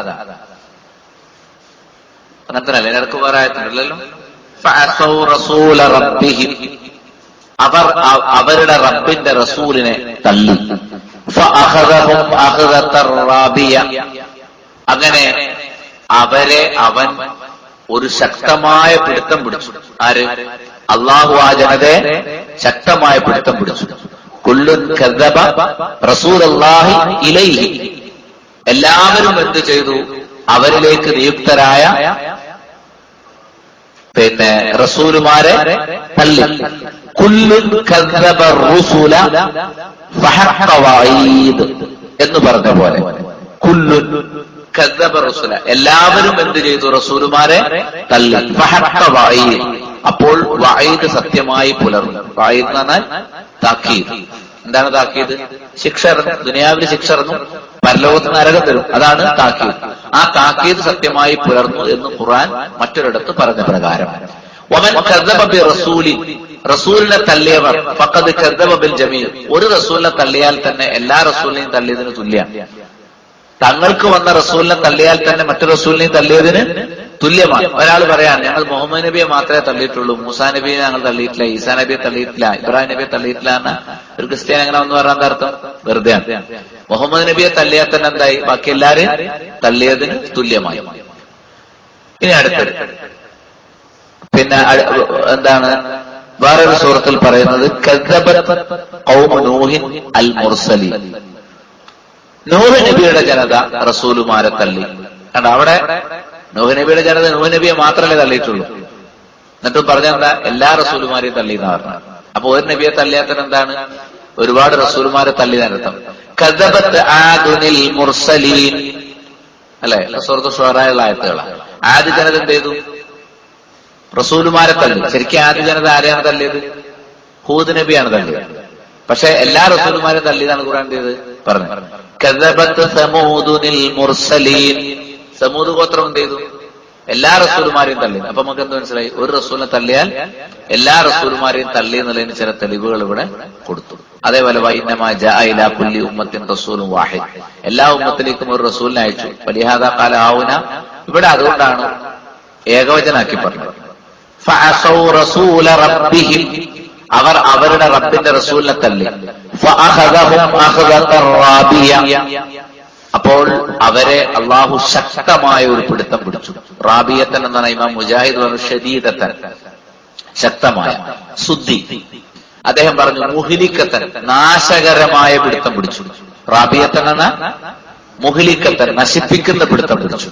അങ്ങനത്തെ അല്ലേ നിനക്ക് വേറെ ആയത്തില്ലല്ലോ ഫഅസൗ റസൂല റബ്ബിഹിം അവർ അ- അവരുടെ റബ്ബിന്റെ റസൂലിനെ തള്ളി ഫഅഖദഹും അഖദത്തർ റാബിയ അങ്ങനെ അവരെ അവൻ ഒരു ശക്തമായ പിടുത്തം പിടിച്ചു ആര് അള്ളാഹു ആ ജനതയെ ശക്തമായ പിടുത്തം പിടിച്ചു കുല്ലുൻ കذب റസൂലല്ലാഹി ഇലൈഹി എല്ലാവരും എന്ത് ചെയ്തു അവരിലേക്ക് നിയുക്തരായ പിന്നെ റസൂലുമാരെ തള്ളി കുല്ലുൻ കذب الرسل فحق وعيد എന്ന് പറഞ്ഞ പോലെ കുല്ലുൻ കذب الرسل എല്ലാവരും എന്ത് ചെയ്തു റസൂലുമാരെ തള്ളി ഫഹഖ വഈദ് അപ്പോൾ വഈദ് സത്യമായി പുലർന്നു വഈദ് എന്ന് പറഞ്ഞാൽ താക്കീത് എന്താണ് താക്കീത് ശിക്ഷ ഇറങ്ങും ദുനിയാവിൽ ശിക്ഷ ഇറങ്ങും പരലോകത്ത് നരകം തരും അതാണ് താക്കീത് ആ താക്കീത് സത്യമായി പുലർന്നു എന്ന് ഖുർആൻ മറ്റൊരിടത്ത് പറഞ്ഞ പ്രകാരം വമൻ കذب ബിറസൂലി റസൂലിനെ തള്ളിയവർ ഫഖദ് കذب ബിൽ ജമീൽ ഒരു റസൂലിനെ തള്ളിയാൽ തന്നെ എല്ലാ റസൂലിനെയും തള്ളിയതിന് തുല്യമാണ് തങ്ങൾക്ക് വന്ന റസൂലിനെ തള്ളിയാൽ തന്നെ മറ്റു റസൂലിനെയും തള്ളിയതിന് തുല്യമാണ് ഒരാൾ പറയാൻ ഞങ്ങൾ മുഹമ്മദ് നബിയെ മാത്രമേ തള്ളിയിട്ടുള്ളൂ മൂസാ നബിയെ ഞങ്ങൾ തള്ളിയിട്ടില്ല ഈസാ നബിയെ തള്ളിയിട്ടില്ല ഇബ്രാഹിം നബിയെ തള്ളിയിട്ടില്ല എന്ന ഒരു ക്രിസ്ത്യാനി അങ്ങനെ ഒന്ന് പറയാൻ എന്താ അർത്ഥം വെറുതെ മുഹമ്മദ് നബിയെ തള്ളിയാൽ തന്നെ എന്തായി ബാക്കി എല്ലാരെയും തള്ളിയതിന് തുല്യമായി ഇനി അടുത്തത് പിന്നെ അ- എന്താണ് വേറൊരു സൂറത്തിൽ പറയുന്നത് കദ്ദബത് ഖൗമു നൂഹിൻ അൽ മുർസലീൻ നൂഹ് നബിയുടെ ജനത റസൂലുമാരെ തള്ളി കണ്ട അവിടെ നൂഹ് നബിയുടെ ജനത നൂഹ് നബിയെ മാത്രമല്ലേ തള്ളിയിട്ടുള്ളൂ എന്നിട്ടും പറഞ്ഞെന്താ എല്ലാ റസൂലുമാരെയും തള്ളി എന്ന് പറഞ്ഞു അപ്പൊ ഒരു നബിയെ തള്ളിയാത്തൻ എന്താണ് ഒരുപാട് റസൂലുമാരെ തള്ളി നടത്തം കദബത്ത് ആദുനിൽ മുർസലീൻ അല്ലെ സുഹൃത്ത് ഷുഹറായുള്ള ആയത്തുകളാണ് ആദ്യ ജനത എന്ത് ചെയ്തു റസൂലുമാരെ തള്ളി ശരിക്കും ആദ്യ ജനത ആരെയാണ് തള്ളിയത് ഹൂദ് നബിയാണ് തള്ളിയത് പക്ഷെ എല്ലാ റസൂലുമാരെയും തള്ളിയതാണ് ഖുർആൻ എന്ത് ചെയ്ത് പറഞ്ഞു കദബത്ത് സമൂദുനിൽ മുർസലീൻ സമൂദ് ഗോത്രം എന്ത് ചെയ്തു എല്ലാ റസൂലുമാരെയും തള്ളി അപ്പൊ നമുക്ക് എന്ത് മനസ്സിലായി ഒരു റസൂലിനെ തള്ളിയാൽ എല്ലാ റസൂലുമാരെയും തള്ളി എന്നുള്ളതിന് ചില തെളിവുകൾ ഇവിടെ കൊടുത്തു അതേപോലെ വൈന്നമായ ജാഇല കുല്ലി ഉമ്മത്തിൻ റസൂലും വാഹിദ് എല്ലാ ഉമ്മത്തിലേക്കും ഒരു റസൂലിനെ അയച്ചു വലിഹാദ കാല ആവുന ഇവിടെ അതുകൊണ്ടാണ് ഏകവചനാക്കി പറഞ്ഞത് ഫഅസൗ റസൂല റബ്ബിഹിം അവർ അവരുടെ റബ്ബിന്റെ റസൂലിനെ തള്ളി ഫഅഖദഹും അഖദത്തർ റാബിയ അപ്പോൾ അവരെ അള്ളാഹു ശക്തമായ ഒരു പിടുത്തം പിടിച്ചു റാബിയത്തൻ എന്നാണ് ഇമാം മുജാഹിദ് പറഞ്ഞു ഷദീദത്തൻ ശക്തമായ സുദ്ധി അദ്ദേഹം പറഞ്ഞു മുഹിലിക്കത്തൻ നാശകരമായ പിടുത്തം പിടിച്ചു റാബിയത്തൻ എന്ന മുഹിലിക്കത്തൻ നശിപ്പിക്കുന്ന പിടുത്തം പിടിച്ചു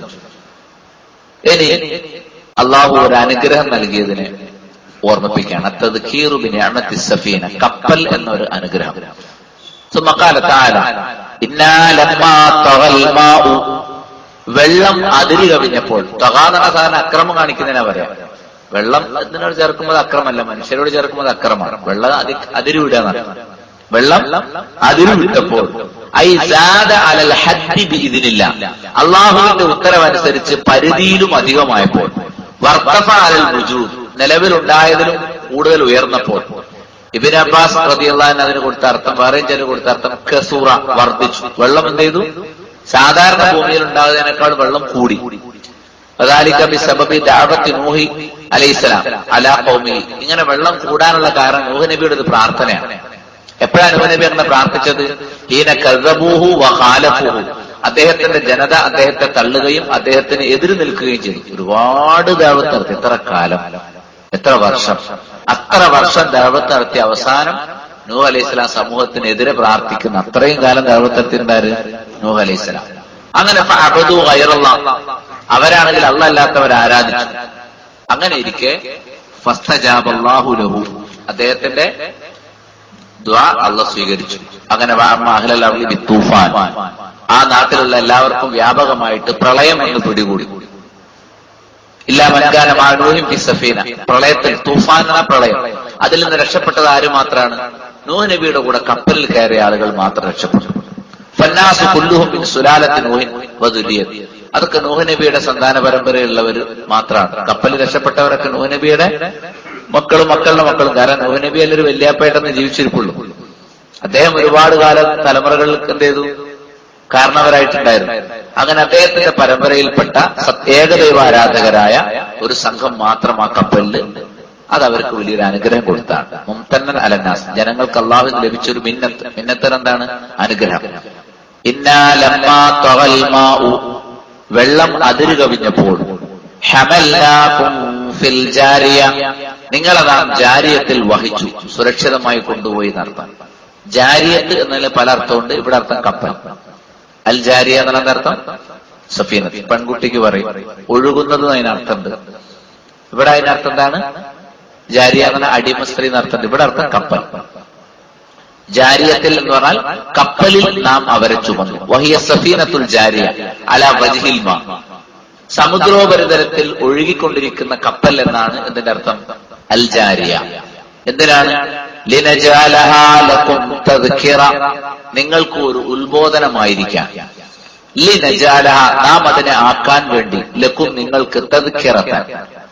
ഇനി അള്ളാഹു ഒരു അനുഗ്രഹം നൽകിയതിനെ ഓർമ്മിപ്പിക്കുകയാണ് തദ്ഖീറുബിന് അണത്തി സഫീന കപ്പൽ എന്നൊരു അനുഗ്രഹം ثم قال تعالى إنا لما طغى الماء വെള്ളം അതിര് കവിഞ്ഞപ്പോൾ തകാതന സാധനം അക്രമം കാണിക്കുന്നതിനാ പറയാം വെള്ളം ഇതിനോട് ചേർക്കുമ്പോൾ അക്രമല്ല മനുഷ്യരോട് ചേർക്കുമ്പോൾ അക്രമമാണ് വെള്ളം അതി അതിരുവിടാന്നാണ് വെള്ളം അതിരു വിട്ടപ്പോൾ ഐ സാദ അലൽ ഹദ്ദി ബിഇദ്നില്ല അള്ളാഹുവിന്റെ ഉത്തരവനുസരിച്ച് പരിധിയിലും അധികമായപ്പോൾ വർത്തഫ അലൽ വുജൂദ് നിലവിലുണ്ടായതിലും കൂടുതൽ ഉയർന്നപ്പോൾ ഇബിൻ അബ്ബാസ് റതിയല്ലാൻ അതിന് കൊടുത്ത അർത്ഥം വേറെയും ചില കൊടുത്ത അർത്ഥം കസൂറ വർദ്ധിച്ചു വെള്ളം എന്ത് ചെയ്തു സാധാരണ ഭൂമിയിൽ ഉണ്ടാകുന്നതിനേക്കാൾ വെള്ളം കൂടി അതാലിക്ക ബി സബബി ദാവത്തി നൂഹി അലൈഹിസ്സലാം അലാ കൗമി ഇങ്ങനെ വെള്ളം കൂടാനുള്ള കാരണം നൂഹ് നബിയുടെ ഒരു പ്രാർത്ഥനയാണ് എപ്പോഴാണ് നൂഹ് നബി അങ്ങനെ പ്രാർത്ഥിച്ചത് ഹീന കസബൂഹു വഹാലഫുഹു അദ്ദേഹത്തിന്റെ ജനത അദ്ദേഹത്തെ തള്ളുകയും അദ്ദേഹത്തിന് എതിര് നിൽക്കുകയും ചെയ്തു ഒരുപാട് ദാവത്ത് നടത്തി എത്ര കാലം എത്ര വർഷം അത്ര വർഷം ദാവത്ത് നടത്തി അവസാനം നൂഹ് അലൈഹി സ്വലാം സമൂഹത്തിനെതിരെ പ്രാർത്ഥിക്കുന്ന അത്രയും കാലം ദാവത്ത് നടത്തിയിട്ടുണ്ടാര് നൂഹ് അലൈഹി സ്വലാം അങ്ങനെ അബദു ഗൈറല്ല അവരാണെങ്കിൽ അള്ളല്ലാത്തവർ ആരാധിച്ചു അങ്ങനെ ഇരിക്കെ ഫസ്തജാബല്ലാഹു ലഹു അദ്ദേഹത്തിന്റെ ദ്വാ അള്ള സ്വീകരിച്ചു അങ്ങനെ അഹ്ലൽ അർളി ബിത്തൂഫാൻ ആ നാട്ടിലുള്ള എല്ലാവർക്കും വ്യാപകമായിട്ട് പ്രളയം എന്ന് പിടികൂടി ഇല്ലാ മൻകാന മാനൂഹിം ഫി സഫീന പ്രളയത്തിൽ തൂഫാൻ എന്ന പ്രളയം അതിൽ നിന്ന് രക്ഷപ്പെട്ടത് ആര് മാത്രമാണ് നൂഹ് നബിയുടെ കൂടെ കപ്പലിൽ കയറിയ ആളുകൾ മാത്രം രക്ഷപ്പെട്ടു ഫന്നാസു കുല്ലുഹും മിൻ സുലാലത്തി നൂഹിൻ വദുരിയത് അതൊക്കെ നൂഹ് നബിയുടെ സന്താന പരമ്പരയുള്ളവർ മാത്രമാണ് കപ്പലിൽ രക്ഷപ്പെട്ടവരൊക്കെ നൂഹ് നബിയുടെ മക്കളും മക്കളുടെ മക്കളും കാരണം നൂഹ് നബി അല്ലൊരു വല്യാപ്പായിട്ടെന്ന് ജീവിച്ചിരിപ്പുള്ളൂ അദ്ദേഹം ഒരുപാട് കാലം തലമുറകൾക്ക് എന്ത് ചെയ്തു കാരണവരായിട്ടുണ്ടായിരുന്നു അങ്ങനെ അദ്ദേഹത്തിന്റെ പരമ്പരയിൽപ്പെട്ട ഏകദൈവ ആരാധകരായ ഒരു സംഘം മാത്രം ആ കപ്പലിൽ അത് അവർക്ക് വലിയൊരു അനുഗ്രഹം കൊടുത്താണ് മുംതന്നൻ അലന്നാസ് ജനങ്ങൾക്ക് അള്ളാഹു ലഭിച്ചൊരു മിന്നത്ത് മിന്നത്തൻ എന്താണ് അനുഗ്രഹം ഇന്നാലമ്മാ ത്വഗൽ മാഉ വെള്ളം അതിര് കവിഞ്ഞപ്പോൾ ഹമൽനാകും ഫിൽ ജാരിയ നിങ്ങളെ നാം ജാരിയത്തിൽ വഹിച്ചു സുരക്ഷിതമായി കൊണ്ടുപോയി നടത്താം ജാരിയത്ത് എന്നതിൽ പല അർത്ഥമുണ്ട് ഇവിടെ അർത്ഥം കപ്പൽ അൽ ജാരിയ എന്നുള്ള അർത്ഥം സഫീനത്ത് പെൺകുട്ടിക്ക് പറയും ഒഴുകുന്നത് അതിനർത്ഥമുണ്ട് ഇവിടെ അതിനർത്ഥം എന്താണ് ജാരിയ എന്ന അടിമ സ്ത്രീ എന്നർത്ഥമുണ്ട് ഇവിടെ അർത്ഥം കപ്പൽ ജാരിയത്തിൽ എന്ന് പറഞ്ഞാൽ കപ്പലിൽ നാം അവരെ ചുമന്നു വഹിയ സഫീനത്തുൽ ജാരിയ അല വജിഹിൽ മാ സമുദ്രോപരിതലത്തിൽ ഒഴുകിക്കൊണ്ടിരിക്കുന്ന കപ്പൽ എന്നാണ് ഇതിന്റെ അർത്ഥം അൽ ജാരിയ എന്തിനാണ് ലിനജാലഹാലക്കും തദ്ക്കിറ നിങ്ങൾക്ക് ഒരു ഉത്ബോധനമായിരിക്കാം ലിനജാലഹ നാം അതിനെ ആക്കാൻ വേണ്ടി ലക്കും നിങ്ങൾക്ക് തദ്ക്കിറത്താൻ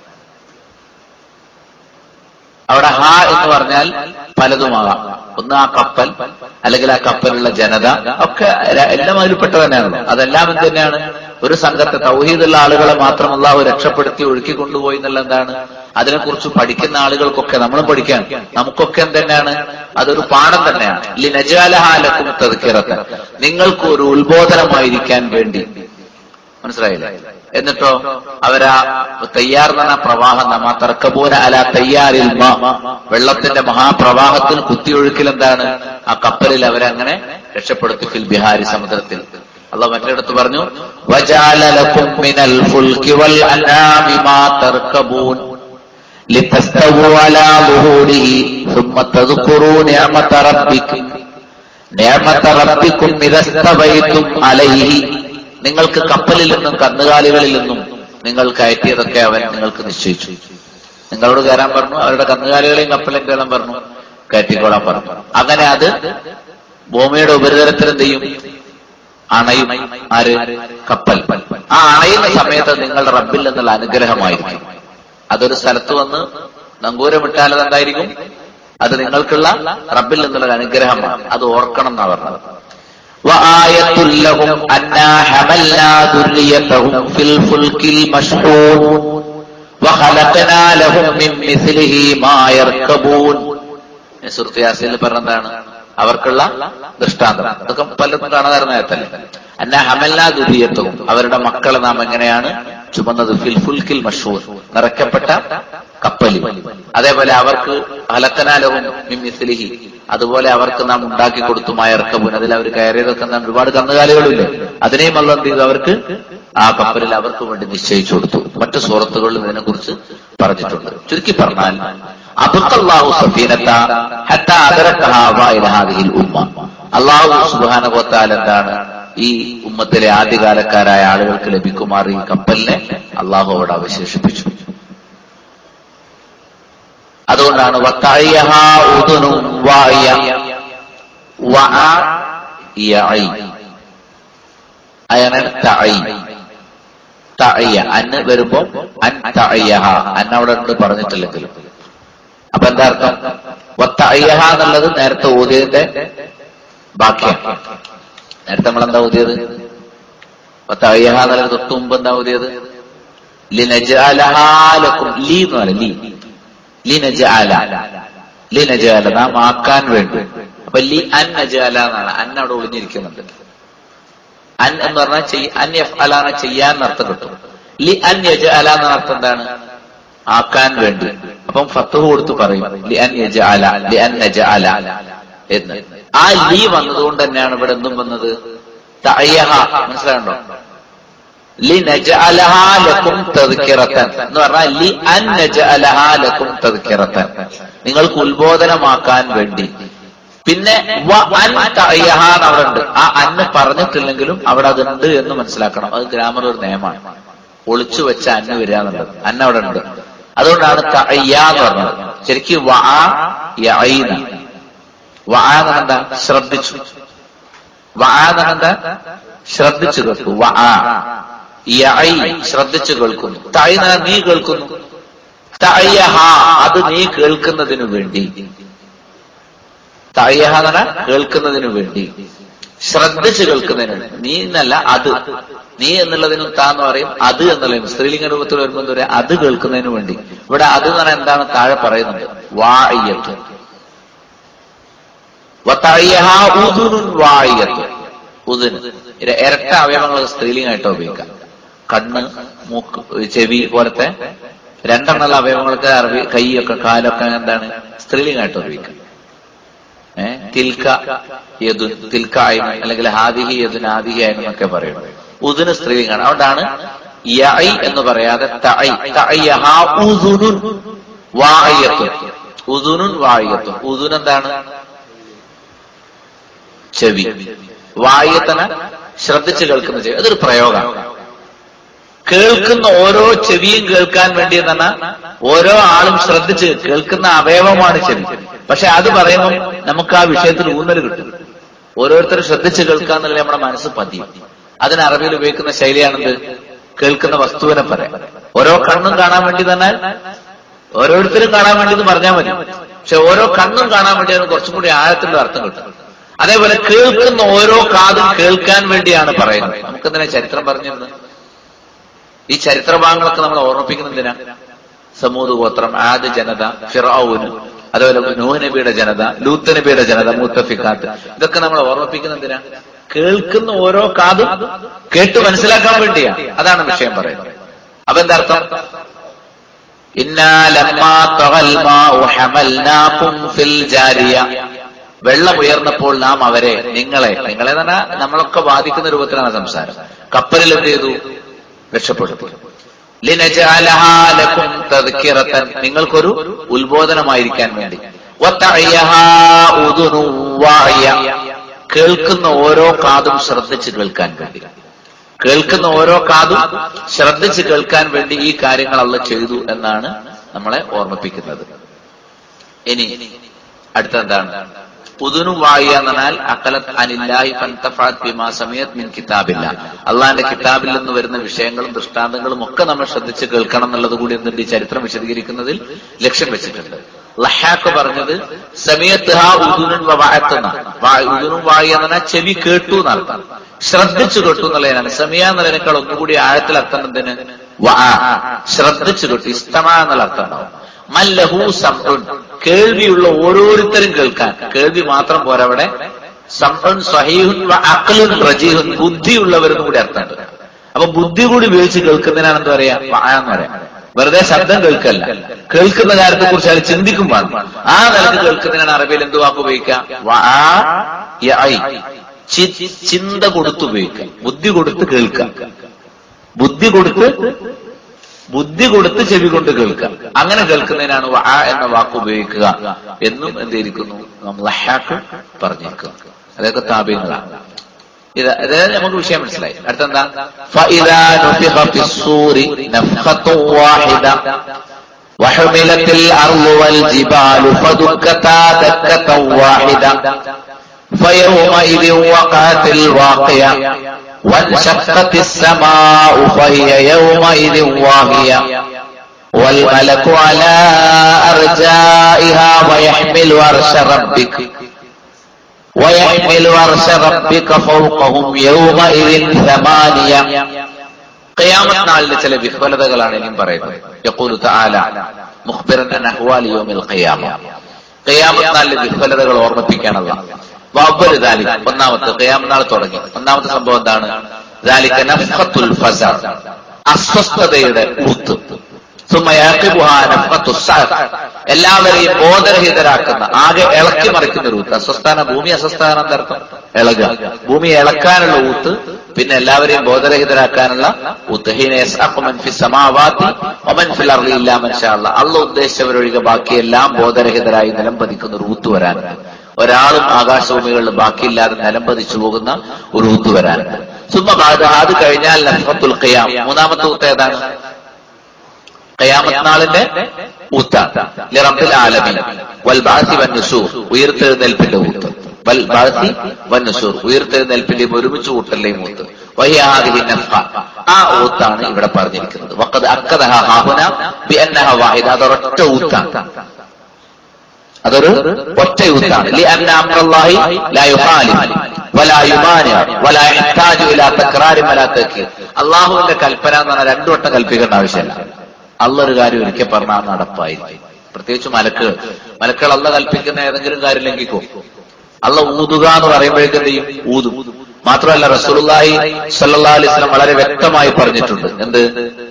അവിടെ ഹ എന്ന് പറഞ്ഞാൽ പലതുമാകാം ഒന്ന് ആ കപ്പൽ അല്ലെങ്കിൽ ആ കപ്പലുള്ള ജനത ഒക്കെ എല്ലാം അതിൽപ്പെട്ട തന്നെയാണല്ലോ അതെല്ലാം എന്ത് തന്നെയാണ് ഒരു സംഘത്തെ തൗഹീദുള്ള ആളുകളെ മാത്രം അള്ളാഹു രക്ഷപ്പെടുത്തി ഒഴുക്കി കൊണ്ടുപോയി എന്നുള്ള എന്താണ് അതിനെക്കുറിച്ച് പഠിക്കുന്ന ആളുകൾക്കൊക്കെ നമ്മളും പഠിക്കാൻ നമുക്കൊക്കെ എന്തെന്നെയാണ് അതൊരു പാഠം തന്നെയാണ് ലി നജാലഹാലക്കും തെറുക്കിറത്ത് നിങ്ങൾക്ക് ഒരു ഉത്ബോധനമായിരിക്കാൻ വേണ്ടി മനസ്സിലായില്ലേ എന്നിട്ടോ അവരാ തയ്യാർ എന്ന പ്രവാഹം നമ്മ തർക്കബൂന അല തയ്യാറിൽ വെള്ളത്തിന്റെ മഹാപ്രവാഹത്തിൽ കുത്തിയൊഴുക്കിൽ എന്താണ് ആ കപ്പലിൽ അവരങ്ങനെ രക്ഷപ്പെടുത്തി ഫിൽ ബിഹാരി സമുദ്രത്തിൽ അള്ളാഹ് മറ്റിടത്ത് പറഞ്ഞു വജാലലക്കും മിനൽ ഫുൽകി വൽ അനാമി മാ തർക്കബൂൻ لتستووا على ظهوره ثم تذكروا نعمة ربكم نعمة ربكم إذا استويتم عليه നിങ്ങൾക്ക് കപ്പലിൽ നിന്നും കന്നുകാലികളിൽ നിന്നും നിങ്ങൾ കയറ്റിയതൊക്കെ അവൻ നിങ്ങൾക്ക് നിശ്ചയിച്ചു നിങ്ങളോട് കയറാൻ പറഞ്ഞു അവരുടെ കന്നുകാലികളെയും കപ്പലിൽ കയറാൻ പറഞ്ഞു കയറ്റിക്കോളാൻ പറഞ്ഞു അങ്ങനെ അത് ഭൂമിയുടെ ഉപരിതലത്തിൽ എന്ത് ചെയ്യും അണയും ആര് കപ്പൽ ആ അണയുന്ന സമയത്ത് നിങ്ങളുടെ റബ്ബിൽ നിന്നുള്ള അനുഗ്രഹമായിരിക്കും അതൊരു സ്ഥലത്ത് വന്ന് നങ്കൂരമിട്ടാൽ അതെന്തായിരിക്കും അത് നിങ്ങൾക്കുള്ള റബ്ബിൽ നിന്നുള്ള അനുഗ്രഹമാണ് അത് ഓർക്കണം എന്നാ പറഞ്ഞത് وآية لهم أنا حملنا ذريتهم في الفلك المشحون وخلقنا لهم من مثله ما يركبون സുഹൃത്ത് യാസിൽ പറഞ്ഞതാണ് അവർക്കുള്ള ദൃഷ്ടാന്തം അതൊക്കെ പലർക്കും കാണാതായിരുന്ന നേരത്തല്ലേ അന്ന ഹമല്ലാ ദുരിയത്വവും അവരുടെ മക്കളെ നാം എങ്ങനെയാണ് ചുമന്നത് ഫിൽ ഫുൽക്കിൽ മഷൂർ നിറയ്ക്കപ്പെട്ട കപ്പലിൽ അതേപോലെ അവർക്ക് ഹലക്കനാലവും മിമിസ്ലിഹി അതുപോലെ അവർക്ക് നാം ഉണ്ടാക്കി കൊടുത്തു മായർക്കബുൻ അതിൽ അവർ കയറിയതൊക്കെ നാം ഒരുപാട് കന്നുകാലികളില്ലേ അതിനെയും അല്ല എന്ത് ചെയ്തു അവർക്ക് ആ കപ്പലിൽ അവർക്ക് വേണ്ടി നിശ്ചയിച്ചു കൊടുത്തു മറ്റു സുഹൃത്തുക്കളിലും ഇതിനെക്കുറിച്ച് പറഞ്ഞിട്ടുണ്ട് ചുരുക്കി പറഞ്ഞാൽ അബുക്കല്ലാഹു സഫീനത്ത ഹത്ത അതരക്കഹാദിൽ ഉമ്മ അള്ളാഹു സുബാനകോത്താൽ എന്താണ് ഈ ഉമ്മത്തിലെ ആദ്യകാലക്കാരായ ആളുകൾക്ക് ലഭിക്കുമാർ ഈ കപ്പലിനെ അള്ളാഹു അവിടെ അവശേഷിപ്പിച്ചു അതുകൊണ്ടാണ് അന്ന് വരുമ്പോ അൻ തയ്യഹ അന്ന് അവിടെ ഉണ്ട് പറഞ്ഞിട്ടില്ലെങ്കിലും അപ്പൊ എന്താ അർത്ഥം വത്തയ്യഹ എന്നുള്ളത് നേരത്തെ ഊതിയതിന്റെ ബാക്കിയാണ് നേരത്തെ നമ്മൾ എന്താ ഊതിയത് വത്തയ്യഹ എന്നുള്ളത് തൊട്ട് മുമ്പ് എന്താ ഊതിയത് ലിനജാലഹാലക്കും ലീ എന്ന് പറയും ലീ ലിനജാല ലിനജാല നാം ആക്കാൻ വേണ്ടി അപ്പൊ ലി അൻ നജാല എന്നാണ് അൻ അവിടെ ഒളിഞ്ഞിരിക്കുന്നുണ്ട് അൻ എന്ന് പറഞ്ഞാൽ ചെയ്യ- അൻ എഫ് അലാന ചെയ്യാൻ അർത്ഥം കിട്ടും ലി അൻ യജ അല എന്ന അർത്ഥം എന്താണ് ആക്കാൻ വേണ്ടി അപ്പം ഫത്തുഹ് കൊടുത്ത് പറയും ലി അൻ യജ അല ലി അൻ നജ അല എന്ന് ആ ലീ വന്നതുകൊണ്ട് തന്നെയാണ് ഇവിടെ എന്തും വന്നത് തഅയ്യഹ മനസ്സിലാകണ്ടോ ലി നജഅലഹാ ലക്കും തദ്കിറത്തൻ എന്ന് പറഞ്ഞാൽ ലി അൻ നജഅലഹാ ലക്കും തദ്കിറത്തൻ നിങ്ങൾക്ക് ഉത്ബോധനമാക്കാൻ വേണ്ടി പിന്നെ വ അൻ തഅയ്യഹ എന്ന് അവിടെ ഉണ്ട് ആ അന്ന് പറഞ്ഞിട്ടില്ലെങ്കിലും അവിടെ അതുണ്ട് എന്ന് മനസ്സിലാക്കണം അത് ഗ്രാമർ ഒരു നിയമമാണ് ഒളിച്ചു വെച്ച അന്ന് വരിക എന്നുള്ളത് അന്ന അവിടെ ഉണ്ട് അതുകൊണ്ടാണ് തഅയ്യ എന്ന് പറഞ്ഞത് ശരിക്കും വ യഈന വ എന്ന് എന്താ ശ്രദ്ധിച്ചു വ എന്ന് എന്താ ശ്രദ്ധിച്ചു കേൾക്കൂ വ യഈ ശ്രദ്ധിച്ചു കേൾക്കുന്നു തൈന നീ കേൾക്കുന്നു തഅയ്യഹ അത് നീ കേൾക്കുന്നതിനു വേണ്ടി തയ്യഹ എന്ന് പറഞ്ഞാൽ കേൾക്കുന്നതിനു വേണ്ടി ശ്രദ്ധിച്ച് കേൾക്കുന്നതിന് വേണ്ടി. നീ എന്നല്ല അത് നീ എന്നുള്ളതിന് താന്ന് പറയും അത് എന്നുള്ളതിന് സ്ത്രീലിംഗ രൂപത്തിൽ വരുമ്പോൾ എന്താ പറയാ അത് കേൾക്കുന്നതിന് വേണ്ടി ഇവിടെ അത് എന്ന് പറഞ്ഞാൽ എന്താണ് താഴെ പറയുന്നത് വായ്യത്ത് വതഅയ്യഹ ഉദുനുൻ വായ്യത്ത് ഉദുന് ഇത് ഇരട്ട അവയവങ്ങൾ സ്ത്രീലിംഗമായിട്ട് ഉപയോഗിക്കാം കണ്ണ് മൂക്ക് ചെവി പോലത്തെ രണ്ടെണ്ണമുള്ള അവയവങ്ങൾക്ക് അറബി കൈയൊക്കെ കാലൊക്കെ എന്താണ് സ്ത്രീലിംഗമായിട്ട് ഉപയോഗിക്കാം ഏഹ് തിൽക്ക യദു തിൽക്ക ആയിന് അല്ലെങ്കിൽ ഹാദിഹി യദുൻ ആദിഹി ആയിന് എന്നൊക്കെ പറയുന്നത് ഉദിന് സ്ത്രീലിംഗാണ് അതുകൊണ്ടാണ് യഐ എന്ന് പറയാതെ തഐ തഅയ്യഹ ഉദുനുൻ വായത്തുൻ ഉദുനുൻ വായത്തുൻ ഉദുൻ എന്താണ് ചെവി വായത്തന ശ്രദ്ധിച്ച് കേൾക്കുന്ന ചെവി അതൊരു പ്രയോഗമാണ് കേൾക്കുന്ന ഓരോ ചെവിയും കേൾക്കാൻ വേണ്ടി എന്ന് പറഞ്ഞാൽ ഓരോ ആളും ശ്രദ്ധിച്ച് കേൾക്കുന്ന അവയവമാണ് ചെവി പക്ഷെ അത് പറയുമ്പോൾ നമുക്ക് ആ വിഷയത്തിൽ ഊന്നൽ കിട്ടും ഓരോരുത്തരും ശ്രദ്ധിച്ച് കേൾക്കാന്നുള്ള നമ്മുടെ മനസ്സ് പതിയും അതിന് അറബിയിൽ ഉപയോഗിക്കുന്ന ശൈലിയാണെന്ത് കേൾക്കുന്ന വസ്തുവിനെ പറയാം ഓരോ കണ്ണും കാണാൻ വേണ്ടി തന്നെ ഓരോരുത്തരും കാണാൻ വേണ്ടി എന്ന് പറഞ്ഞാൽ മതി പക്ഷെ ഓരോ കണ്ണും കാണാൻ വേണ്ടി അതിന് കുറച്ചും കൂടി ആഴത്തിലുള്ള അർത്ഥം കിട്ടും അതേപോലെ കേൾക്കുന്ന ഓരോ കാതും കേൾക്കാൻ വേണ്ടിയാണ് പറയുന്നത് നമുക്കെന്തിനാ ചരിത്രം പറഞ്ഞിരുന്നത് ഈ ചരിത്ര ഭാഗങ്ങളൊക്കെ നമ്മൾ ഓർമ്മിപ്പിക്കുന്ന എന്തിനാ സമൂത് ഗോത്രം ആദ് ജനത ഫിറൌന് അതുപോലെ നൂഹ് നബിയുടെ ജനത ലൂത്ത് നബിയുടെ ജനത മുത്തഫിക്കാത്ത് ഇതൊക്കെ നമ്മൾ ഓർമ്മിപ്പിക്കുന്ന എന്തിനാ കേൾക്കുന്ന ഓരോ കാതും കേട്ട് മനസ്സിലാക്കാൻ വേണ്ടിയാണ് അതാണ് വിഷയം പറയുന്നത് അപ്പൊ എന്താ അർത്ഥം ഇന്നാ ലമ്മാ തഗൽ മാഉ ഹമൽനാകും ഫിൽ ജാരിയ വെള്ളം ഉയർന്നപ്പോൾ നാം അവരെ നിങ്ങളെ നിങ്ങളെ തന്നെ നമ്മളൊക്കെ ബാധിക്കുന്ന രൂപത്തിലാണ് സംസാരം കപ്പലിൽ എന്ത് ചെയ്തു രക്ഷപ്പെടുത്തി ലിനജഅലഹാ ലക്കും തദ്കിറത്തൻ നിങ്ങൾക്കൊരു ഉത്ബോധനമായിരിക്കാൻ വേണ്ടി വതഅയ്യഹാ ഉദുനു വായ കേൾക്കുന്ന ഓരോ കാതും ശ്രദ്ധിച്ച് കേൾക്കാൻ വേണ്ടി കേൾക്കുന്ന ഓരോ കാതും ശ്രദ്ധിച്ച് കേൾക്കാൻ വേണ്ടി ഈ കാര്യങ്ങൾ അള്ള ചെയ്തു എന്നാണ് നമ്മളെ ഓർമ്മിപ്പിക്കുന്നത് ഇനി അടുത്തെന്താണ് ഉദുനു വായ എന്ന് പറഞ്ഞാൽ അക്കലത്ത് അനില്ലാഹി ഫൻതഫഅത് ബിമാ സമയത് മിൻ കിതാബില്ല അള്ളാന്റെ കിതാബിൽ നിന്ന് വരുന്ന വിഷയങ്ങളും ദൃഷ്ടാന്തങ്ങളും ഒക്കെ നമ്മൾ ശ്രദ്ധിച്ച് കേൾക്കണം എന്നുള്ളത് കൂടി എന്തുണ്ട് ഈ ചരിത്രം വിശദീകരിക്കുന്നതിൽ ലക്ഷ്യം വെച്ചിട്ടുണ്ട് ലഹാക്ക് പറഞ്ഞത് സമയത്ത് ഹാ ഉദുനുൻ വവാഅത്തുന്ന ഉദുനും വായി എന്ന് പറഞ്ഞാൽ ചെവി കേട്ടു എന്നർത്ഥം ശ്രദ്ധിച്ചു കേട്ടു എന്നുള്ളതിനാണ് സമയ എന്നുള്ളതിനേക്കാൾ ഒന്നുകൂടി ആഴത്തിൽ അർത്ഥം എന്തിന് വാ ശ്രദ്ധിച്ചു കേട്ടു ഇസ്തമ എന്നുള്ള അർത്ഥം ഉണ്ടാവും മല്ലഹു സംഉൻ കേൾവിയുള്ള ഓരോരുത്തരും കേൾക്കാൻ കേൾവി മാത്രം പോരാ അവിടെ സംഉൻ സഹീഹുൻ വ അഖ്ലുൻ റജീഹുൻ ബുദ്ധിയുള്ളവരെന്നും കൂടി അർത്ഥമുണ്ട് അപ്പൊ ബുദ്ധി കൂടി ഉപയോഗിച്ച് കേൾക്കുന്നതിനാണ് എന്താ പറയാ വാ എന്ന് പറയാം വെറുതെ ശബ്ദം കേൾക്കല്ല കേൾക്കുന്ന കാര്യത്തെ കുറിച്ച് അയാൾ ചിന്തിക്കും പാടും ആ നിലക്ക് കേൾക്കുന്നതിനാണ് അറബിയിൽ എന്ത് വാക്ക് ഉപയോഗിക്കാം വാ യഐ. ചി- ചിന്ത കൊടുത്ത് ഉപയോഗിക്കാം ബുദ്ധി കൊടുത്ത് കേൾക്കാം ബുദ്ധി കൊടുത്ത് ബുദ്ധി കൊടുത്ത് ചെവി കൊണ്ട് കേൾക്കുക അങ്ങനെ കേൾക്കുന്നതിനാണ് വ എന്ന വാക്ക് ഉപയോഗിക്കുക എന്നും എന്തിരിക്കുന്നു നമ്മൾ ലഹാക്ക് പറഞ്ഞിരിക്കുക അതൊക്കെ താപീയങ്ങളാണ് ഇത് അതായത് നമുക്ക് വിഷയം മനസ്സിലായി അടുത്തെന്താ فَإِذَا نُفِخَ فِي الصُّورِ نَفْخَةٌ وَاحِدَةٌ وَحُمِلَتِ الْأَرْضُ وَالْجِبَالُ فَدُكَّتَا دَكَّةً وَاحِدَةً فيومئذ وقعت الواقية وانشقت السماء فهي يومئذ واهية والملك على أرجائها ويحمل عرش ربك ويحمل عرش ربك فوقهم يومئذ ثمانية قيامت നാളിന്റെ ചില വിഹ്വലതകളാണ് ഇനിയും പറയുന്നത് യഖൂലു തആല മുഖ്ബിറൻ അൻ അഹ്വാലി യൗമിൽ ഖിയാമ കയ്യാമത്തിനാലിലെ വിഫലതകൾ ഓർമ്മിപ്പിക്കാനുള്ള വവ്വല് ദാലിക് ഒന്നാമത്തെ കയ്യാമനാൾ തുടങ്ങി ഒന്നാമത്തെ സംഭവം എന്താണ് ദാലിക നഫ്ഖത്തുൽ ഫസർ അസ്വസ്ഥതയുടെ ഊത്ത് സുമ്മ യഅഖിബുഹാ നഫ്ഖത്തു സഅഖ്. എല്ലാവരെയും ബോധരഹിതരാക്കുന്ന ആകെ ഇളക്കി മറിക്കുന്ന ഒരു ഊത്ത് അസ്വസ്ഥാന ഭൂമി അസ്വസ്ഥാന എന്നർത്ഥം ഇളകുക ഭൂമി ഇളക്കാനുള്ള ഊത്ത് പിന്നെ എല്ലാവരെയും ബോധരഹിതരാക്കാനുള്ള ഊത്ത് ഹീന യസ്അഖു മൻ ഫിസ് സമാവാതി വമൻ ഫിൽ അർളി ഇല്ലാ മൻ ശാ അല്ലാഹ്. അള്ളാഹ് ഉദ്ദേശിച്ചവരൊഴികെ ബാക്കിയെല്ലാം ബോധരഹിതരായി നിലം പതിക്കുന്ന ഒരു ഊത്ത് വരാനുണ്ട് ഒരാളും ആകാശഭൂമികളിൽ ബാക്കിയില്ലാതെ നിലം പതിച്ചു പോകുന്ന ഒരു ഊത്ത് വരാനുണ്ട് സുമ്മ ബാദ അത് കഴിഞ്ഞാൽ നഫ്ഖത്തുൽ ഖിയാം മൂന്നാമത്തെ ഊത്ത് ഏതാണ് ഖിയാമത്ത് നാളിന്റെ ഊത്ത ലിറബ്ബിൽ ആലമീൻ വൽ ബാസി വൻ നുസൂർ ഉയർത്തെഴുന്നേൽപ്പിന്റെ ഊത്ത് വൽ ബാസി വൻ നുസൂർ ഉയർത്തെഴുന്നേൽപ്പിന്റെയും ഒരുമിച്ച് കൂട്ടലിന്റെയും ഊത്ത് വഹിയാദിഹി നഫ്ഖ ആ ഊത്താണ് ഇവിടെ പറഞ്ഞിരിക്കുന്നത് വഖദ് അക്കദഹ ഹാഹുന ബിഅന്നഹ വാഹിദ അതൊരൊറ്റ ഊത്താണ് അതൊരു ഒറ്റ യുദ്ധാണ് لأن أمر الله لا يخالف ولا يمانع ولا يحتاج إلى تكرار ولا تأكيد അള്ളാഹുവിന്റെ കൽപ്പന എന്ന് പറഞ്ഞാൽ രണ്ടു വട്ടം കൽപ്പിക്കേണ്ട ആവശ്യമില്ല അള്ള ഒരു കാര്യം ഒരിക്കൽ പറഞ്ഞാൽ നടപ്പായി പ്രത്യേകിച്ച് മലക്കുകൾ മലക്കുകൾ അള്ള കൽപ്പിക്കുന്ന ഏതെങ്കിലും കാര്യം ലംഘിക്കും അള്ള ഊതുക എന്ന് പറയുമ്പോഴേക്കും എന്ത് ചെയ്യും ഊതും മാത്രമല്ല റസൂലുള്ളാഹി സല്ലല്ലാഹു അലൈഹി വസല്ലം വളരെ വ്യക്തമായി പറഞ്ഞിട്ടുണ്ട് എന്ത്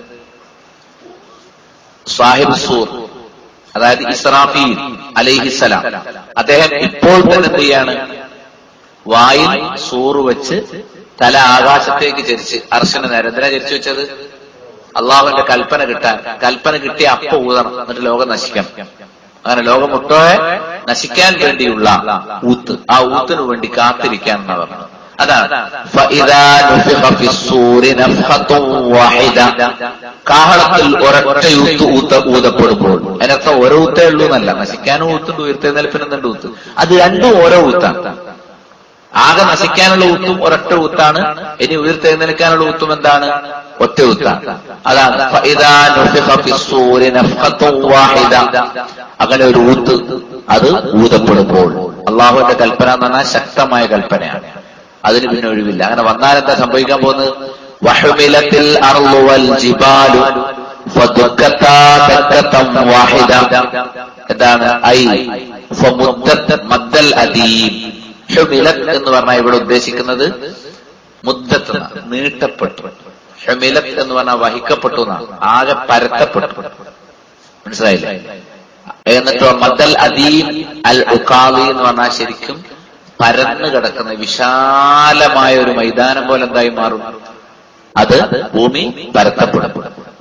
സാഹിബ് സൂർ അതായത് ഇസ്രാഫീൽ അലൈഹിസലാം അദ്ദേഹം ഇപ്പോൾ തന്നെ എന്ത് ചെയ്യാണ് വായിൽ സൂറ് വെച്ച് തല ആകാശത്തേക്ക് ചരിച്ച് അർശന നേരം എന്തിനാ ചരിച്ചു വെച്ചത് അള്ളാഹുവിന്റെ കൽപ്പന കിട്ടാൻ കൽപ്പന കിട്ടിയ അപ്പ ഊതണം എന്നിട്ട് ലോകം നശിക്കണം അങ്ങനെ ലോകം ഒട്ടോയെ നശിക്കാൻ വേണ്ടിയുള്ള ഊത്ത് ആ ഊത്തിന് വേണ്ടി കാത്തിരിക്കാൻ എന്നാ പറഞ്ഞത് അതാണ് فإذا نفخ في الصور نفخة واحدة കാഹളത്തിൽ ഒരൊറ്റ യൂത്ത് ഊത്ത ഊതപ്പെടുമ്പോൾ അതിനർത്ഥം ഓരോ ഊത്തേ ഉള്ളൂ എന്നല്ല നശിക്കാനും ഊത്തുണ്ട് ഉയർത്തെഴുന്നേൽപ്പിനും ഊത്ത് അത് രണ്ടും ഓരോ ഊത്താണ് ആകെ നശിക്കാനുള്ള ഊത്തും ഒരൊറ്റ ഊത്താണ് ഇനി ഉയർത്തെഴുന്നേൽക്കാനുള്ള ഊത്തും എന്താണ് ഒറ്റ ഊത്താണ് അതാണ് فإذا نفخ في الصور نفخة واحدة അങ്ങനെ ഒരു ഊത്ത് അത് ഊതപ്പെടുമ്പോൾ അള്ളാഹുവിന്റെ കൽപ്പന എന്ന് പറഞ്ഞാൽ ശക്തമായ കൽപ്പനയാണ് അതിന് പിന്നെ ഒഴിവില്ല അങ്ങനെ വന്നാൽ എന്താ സംഭവിക്കാൻ പോകുന്നത് വഹുമിലത്തിൽ അർളുവൽ ജിബാലു ഫദുക്കത്താ ദക്കത്തം വാഹിദ എന്താണ് ഐ ഫമുദ്ദത്ത് മദ്ദൽ അദീം ഹുമിലത്ത് എന്ന് പറഞ്ഞാൽ ഇവിടെ ഉദ്ദേശിക്കുന്നത് മുദ്ദത്ത് എന്നാണ്. നീട്ടപ്പെട്ടു ഹുമിലത്ത് എന്ന് പറഞ്ഞാൽ വഹിക്കപ്പെട്ടു എന്നാണ് ആകെ പരത്തപ്പെട്ടു മനസ്സിലായില്ലേ എന്നിട്ട് മദ്ദൽ അദീം അൽ ഉക്കാളി എന്ന് പറഞ്ഞാൽ ശരിക്കും പരന്നു കിടക്കുന്ന വിശാലമായ ഒരു മൈതാനം പോലെ എന്തായി മാറും അത് ഭൂമി പരത്തപ്പെടും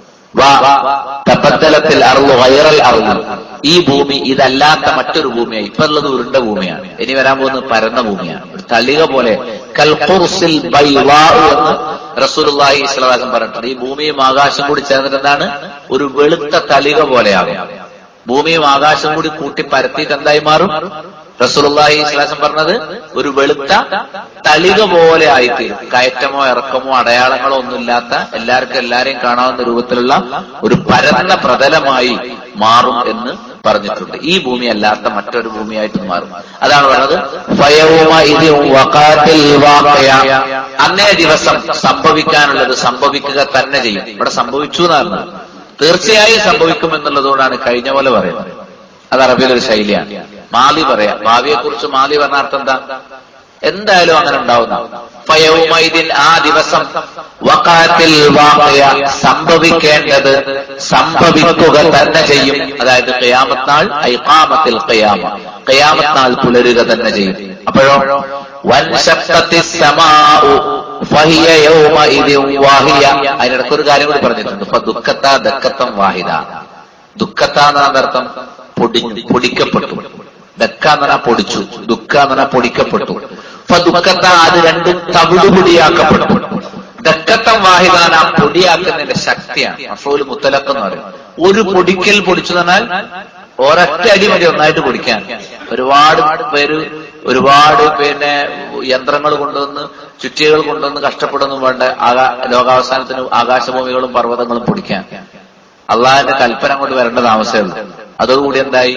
തബദ്ദലത്തിൽ അറുളു വൈറൽ അറുളു ഈ ഭൂമി ഇതല്ലാത്ത മറ്റൊരു ഭൂമിയാണ് ഇപ്പൊ ഉള്ളത് ഉരുണ്ട ഭൂമിയാണ് ഇനി വരാൻ പോകുന്നത് പരന്ന ഭൂമിയാണ് ഒരു തളിക പോലെ കൽഖുർസിൽ ബൈളാഉ എന്ന് റസൂലുള്ളാഹി സ്വല്ലല്ലാഹു പറഞ്ഞിട്ടുണ്ട് ഈ ഭൂമിയും ആകാശം കൂടി ചേർന്നിട്ട് എന്താണ് ഒരു വെളുത്ത തളിക പോലെയാകും ഭൂമിയും ആകാശം കൂടി കൂട്ടി പരത്തിയിട്ട് എന്തായി മാറും റസൂലുള്ളാഹി സ്വലാസം പറഞ്ഞത് ഒരു വെളുത്ത തളിക പോലെ ആയിത്തീരും കയറ്റമോ ഇറക്കമോ അടയാളങ്ങളോ ഒന്നുമില്ലാത്ത എല്ലാവർക്കും എല്ലാരെയും കാണാവുന്ന രൂപത്തിലുള്ള ഒരു പരന്ന പ്രതലമായി മാറും എന്ന് പറഞ്ഞിട്ടുണ്ട് ഈ ഭൂമി അല്ലാത്ത മറ്റൊരു ഭൂമിയായിട്ട് മാറും അതാണ് പറഞ്ഞത് ഫയവുമ ഇത് വഖാത്തിൽ വാഖയ. അന്നേ ദിവസം സംഭവിക്കാനുള്ളത് സംഭവിക്കുക തന്നെ ചെയ്യും ഇവിടെ സംഭവിച്ചു എന്നാണ് തീർച്ചയായും സംഭവിക്കും എന്നുള്ളതുകൊണ്ടാണ് കഴിഞ്ഞ പോലെ പറയുന്നത് അത് അറബിയിലൊരു ശൈലിയാണ് മാലി പറയാം ഭാവിയെ കുറിച്ച് മാലി പറഞ്ഞ അർത്ഥം എന്താ എന്തായാലും അങ്ങനെ ഉണ്ടാവുന്ന ഫയവുമൈദിൻ ആ ദിവസം വക്കാത്തിൽ വാക്കയ സംഭവിക്കേണ്ടത് സംഭവിക്കുക തന്നെ ചെയ്യും അതായത് കയാമത്താൾ ഐക്കാമത്തിൽ കയാമ കയാമത്താൾ പുലരുക തന്നെ ചെയ്യും അപ്പോഴോ വൻശക്തത്തി സമാഉ ഫഹിയ യൗമഇദിൻ വാഹിയ അതിനിടയ്ക്ക് ഒരു കാര്യം കൂടി പറഞ്ഞിട്ടുണ്ട് ഇപ്പൊ ദുഃഖത്ത ദക്കത്തം വാഹിദ ദുഃഖത്ത എന്നാണ് അർത്ഥം പൊടി പൊടിക്കപ്പെട്ടു ദക്ക എന്ന് പറഞ്ഞാൽ പൊടിച്ചു ദുഃഖ എന്ന് പറഞ്ഞാൽ പൊടിക്കപ്പെട്ടു അപ്പൊ ദുഃഖത്ത അത് രണ്ടും തവിടുപൊടിയാക്കപ്പെട്ടു ദക്കത്തം വാഹിദാൻ ആ പൊടിയാക്കുന്നതിന്റെ ശക്തിയാണ് മഫൂൽ മുത്തലക്ക് എന്ന് പറയും ഒരു പൊടിക്കൽ പൊടിച്ചു എന്നാൽ ഒരൊറ്റ അടി മതി ഒന്നായിട്ട് പൊടിക്കാൻ ഒരുപാട് പേര് ഒരുപാട് പിന്നെ യന്ത്രങ്ങൾ കൊണ്ടുവന്ന് ചുറ്റികൾ കൊണ്ടുവന്ന് കഷ്ടപ്പെടുന്നു വേണ്ട ആകാ ലോകാവസാനത്തിന് ആകാശഭൂമികളും പർവ്വതങ്ങളും പൊടിക്കാൻ അള്ളാഹിന്റെ കൽപ്പന കൊണ്ട് വരേണ്ട താമസമേ ഉള്ളൂ അതോടുകൂടി എന്തായി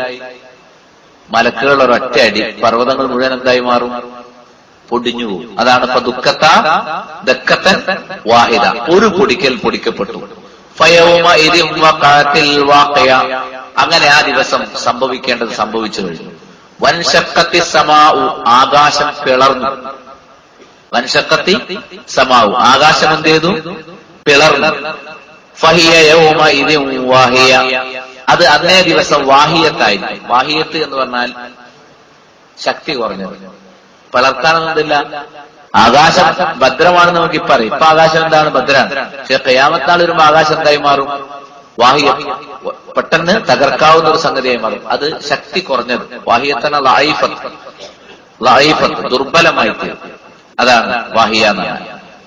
മലക്കുകൾ ഒരൊറ്റ അടി പർവ്വതങ്ങൾ മുഴുവൻ എന്തായി മാറും പൊടിഞ്ഞു പോകും അതാണ് ഇപ്പൊ ദുഃഖത്ത ദക്കത്തൻ വാഹിദ ഒരു പൊടിക്കൽ പൊടിക്കപ്പെട്ടു ഫയവുമ ഇദിം വഖഅത്തിൽ വാഖിയ. അങ്ങനെ ആ ദിവസം സംഭവിക്കേണ്ടത് സംഭവിച്ചു കഴിഞ്ഞു വൻഷക്കത്തി സമാവു ആകാശം പിളർന്നു വൻഷക്കത്തി സമാവു ആകാശം എന്ത് ചെയ്തു പിളർന്നു ഫഹിയ യൗമ ഇതിൻ വാഹിയ അത് അന്നേ ദിവസം വാഹിയത്തായിരിക്കും വാഹിയത്ത് എന്ന് പറഞ്ഞാൽ ശക്തി കുറഞ്ഞത് പിളർത്താനൊന്നുമില്ല ആകാശം ഭദ്രമാണെന്ന് നമുക്ക് ഇപ്പൊ അറിയാം ഇപ്പൊ ആകാശം എന്താണ് ഭദ്രാണ് പക്ഷെ കയ്യാമത്താൾ വരുമ്പോ ആകാശം എന്തായി മാറും വാഹിയ പെട്ടെന്ന് തകർക്കാവുന്ന ഒരു സംഗതിയായി മാറും അത് ശക്തി കുറഞ്ഞത് വാഹിയത്തന ലൈഫത്ത് ലൈഫത്ത് ദുർബലമായി തീരും അതാണ് വാഹിയ എന്നാണ്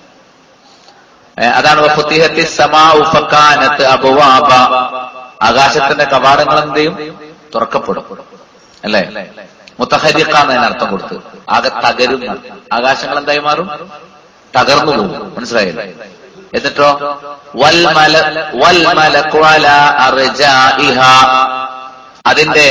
ഏ, അതാണ് വഫുത്തിഹത്തി സമാഉ ഫകാനത്ത് അബ്വാബ ആകാശത്തിന്റെ കവാടങ്ങൾ എന്ത് ചെയ്യും തുറക്കപ്പെടും അല്ലേ മുത്തഹരിക്ക എന്നതിന് അർത്ഥം കൊടുത്ത് ആകെ തകരും ആകാശങ്ങൾ എന്തായി മാറും തകർന്നു പോകും മനസ്സിലായില്ലേ എന്നിട്ടോ വൽ മല വൽ മലക്കു അലാ അർജാഇഹാ അതിന്റെ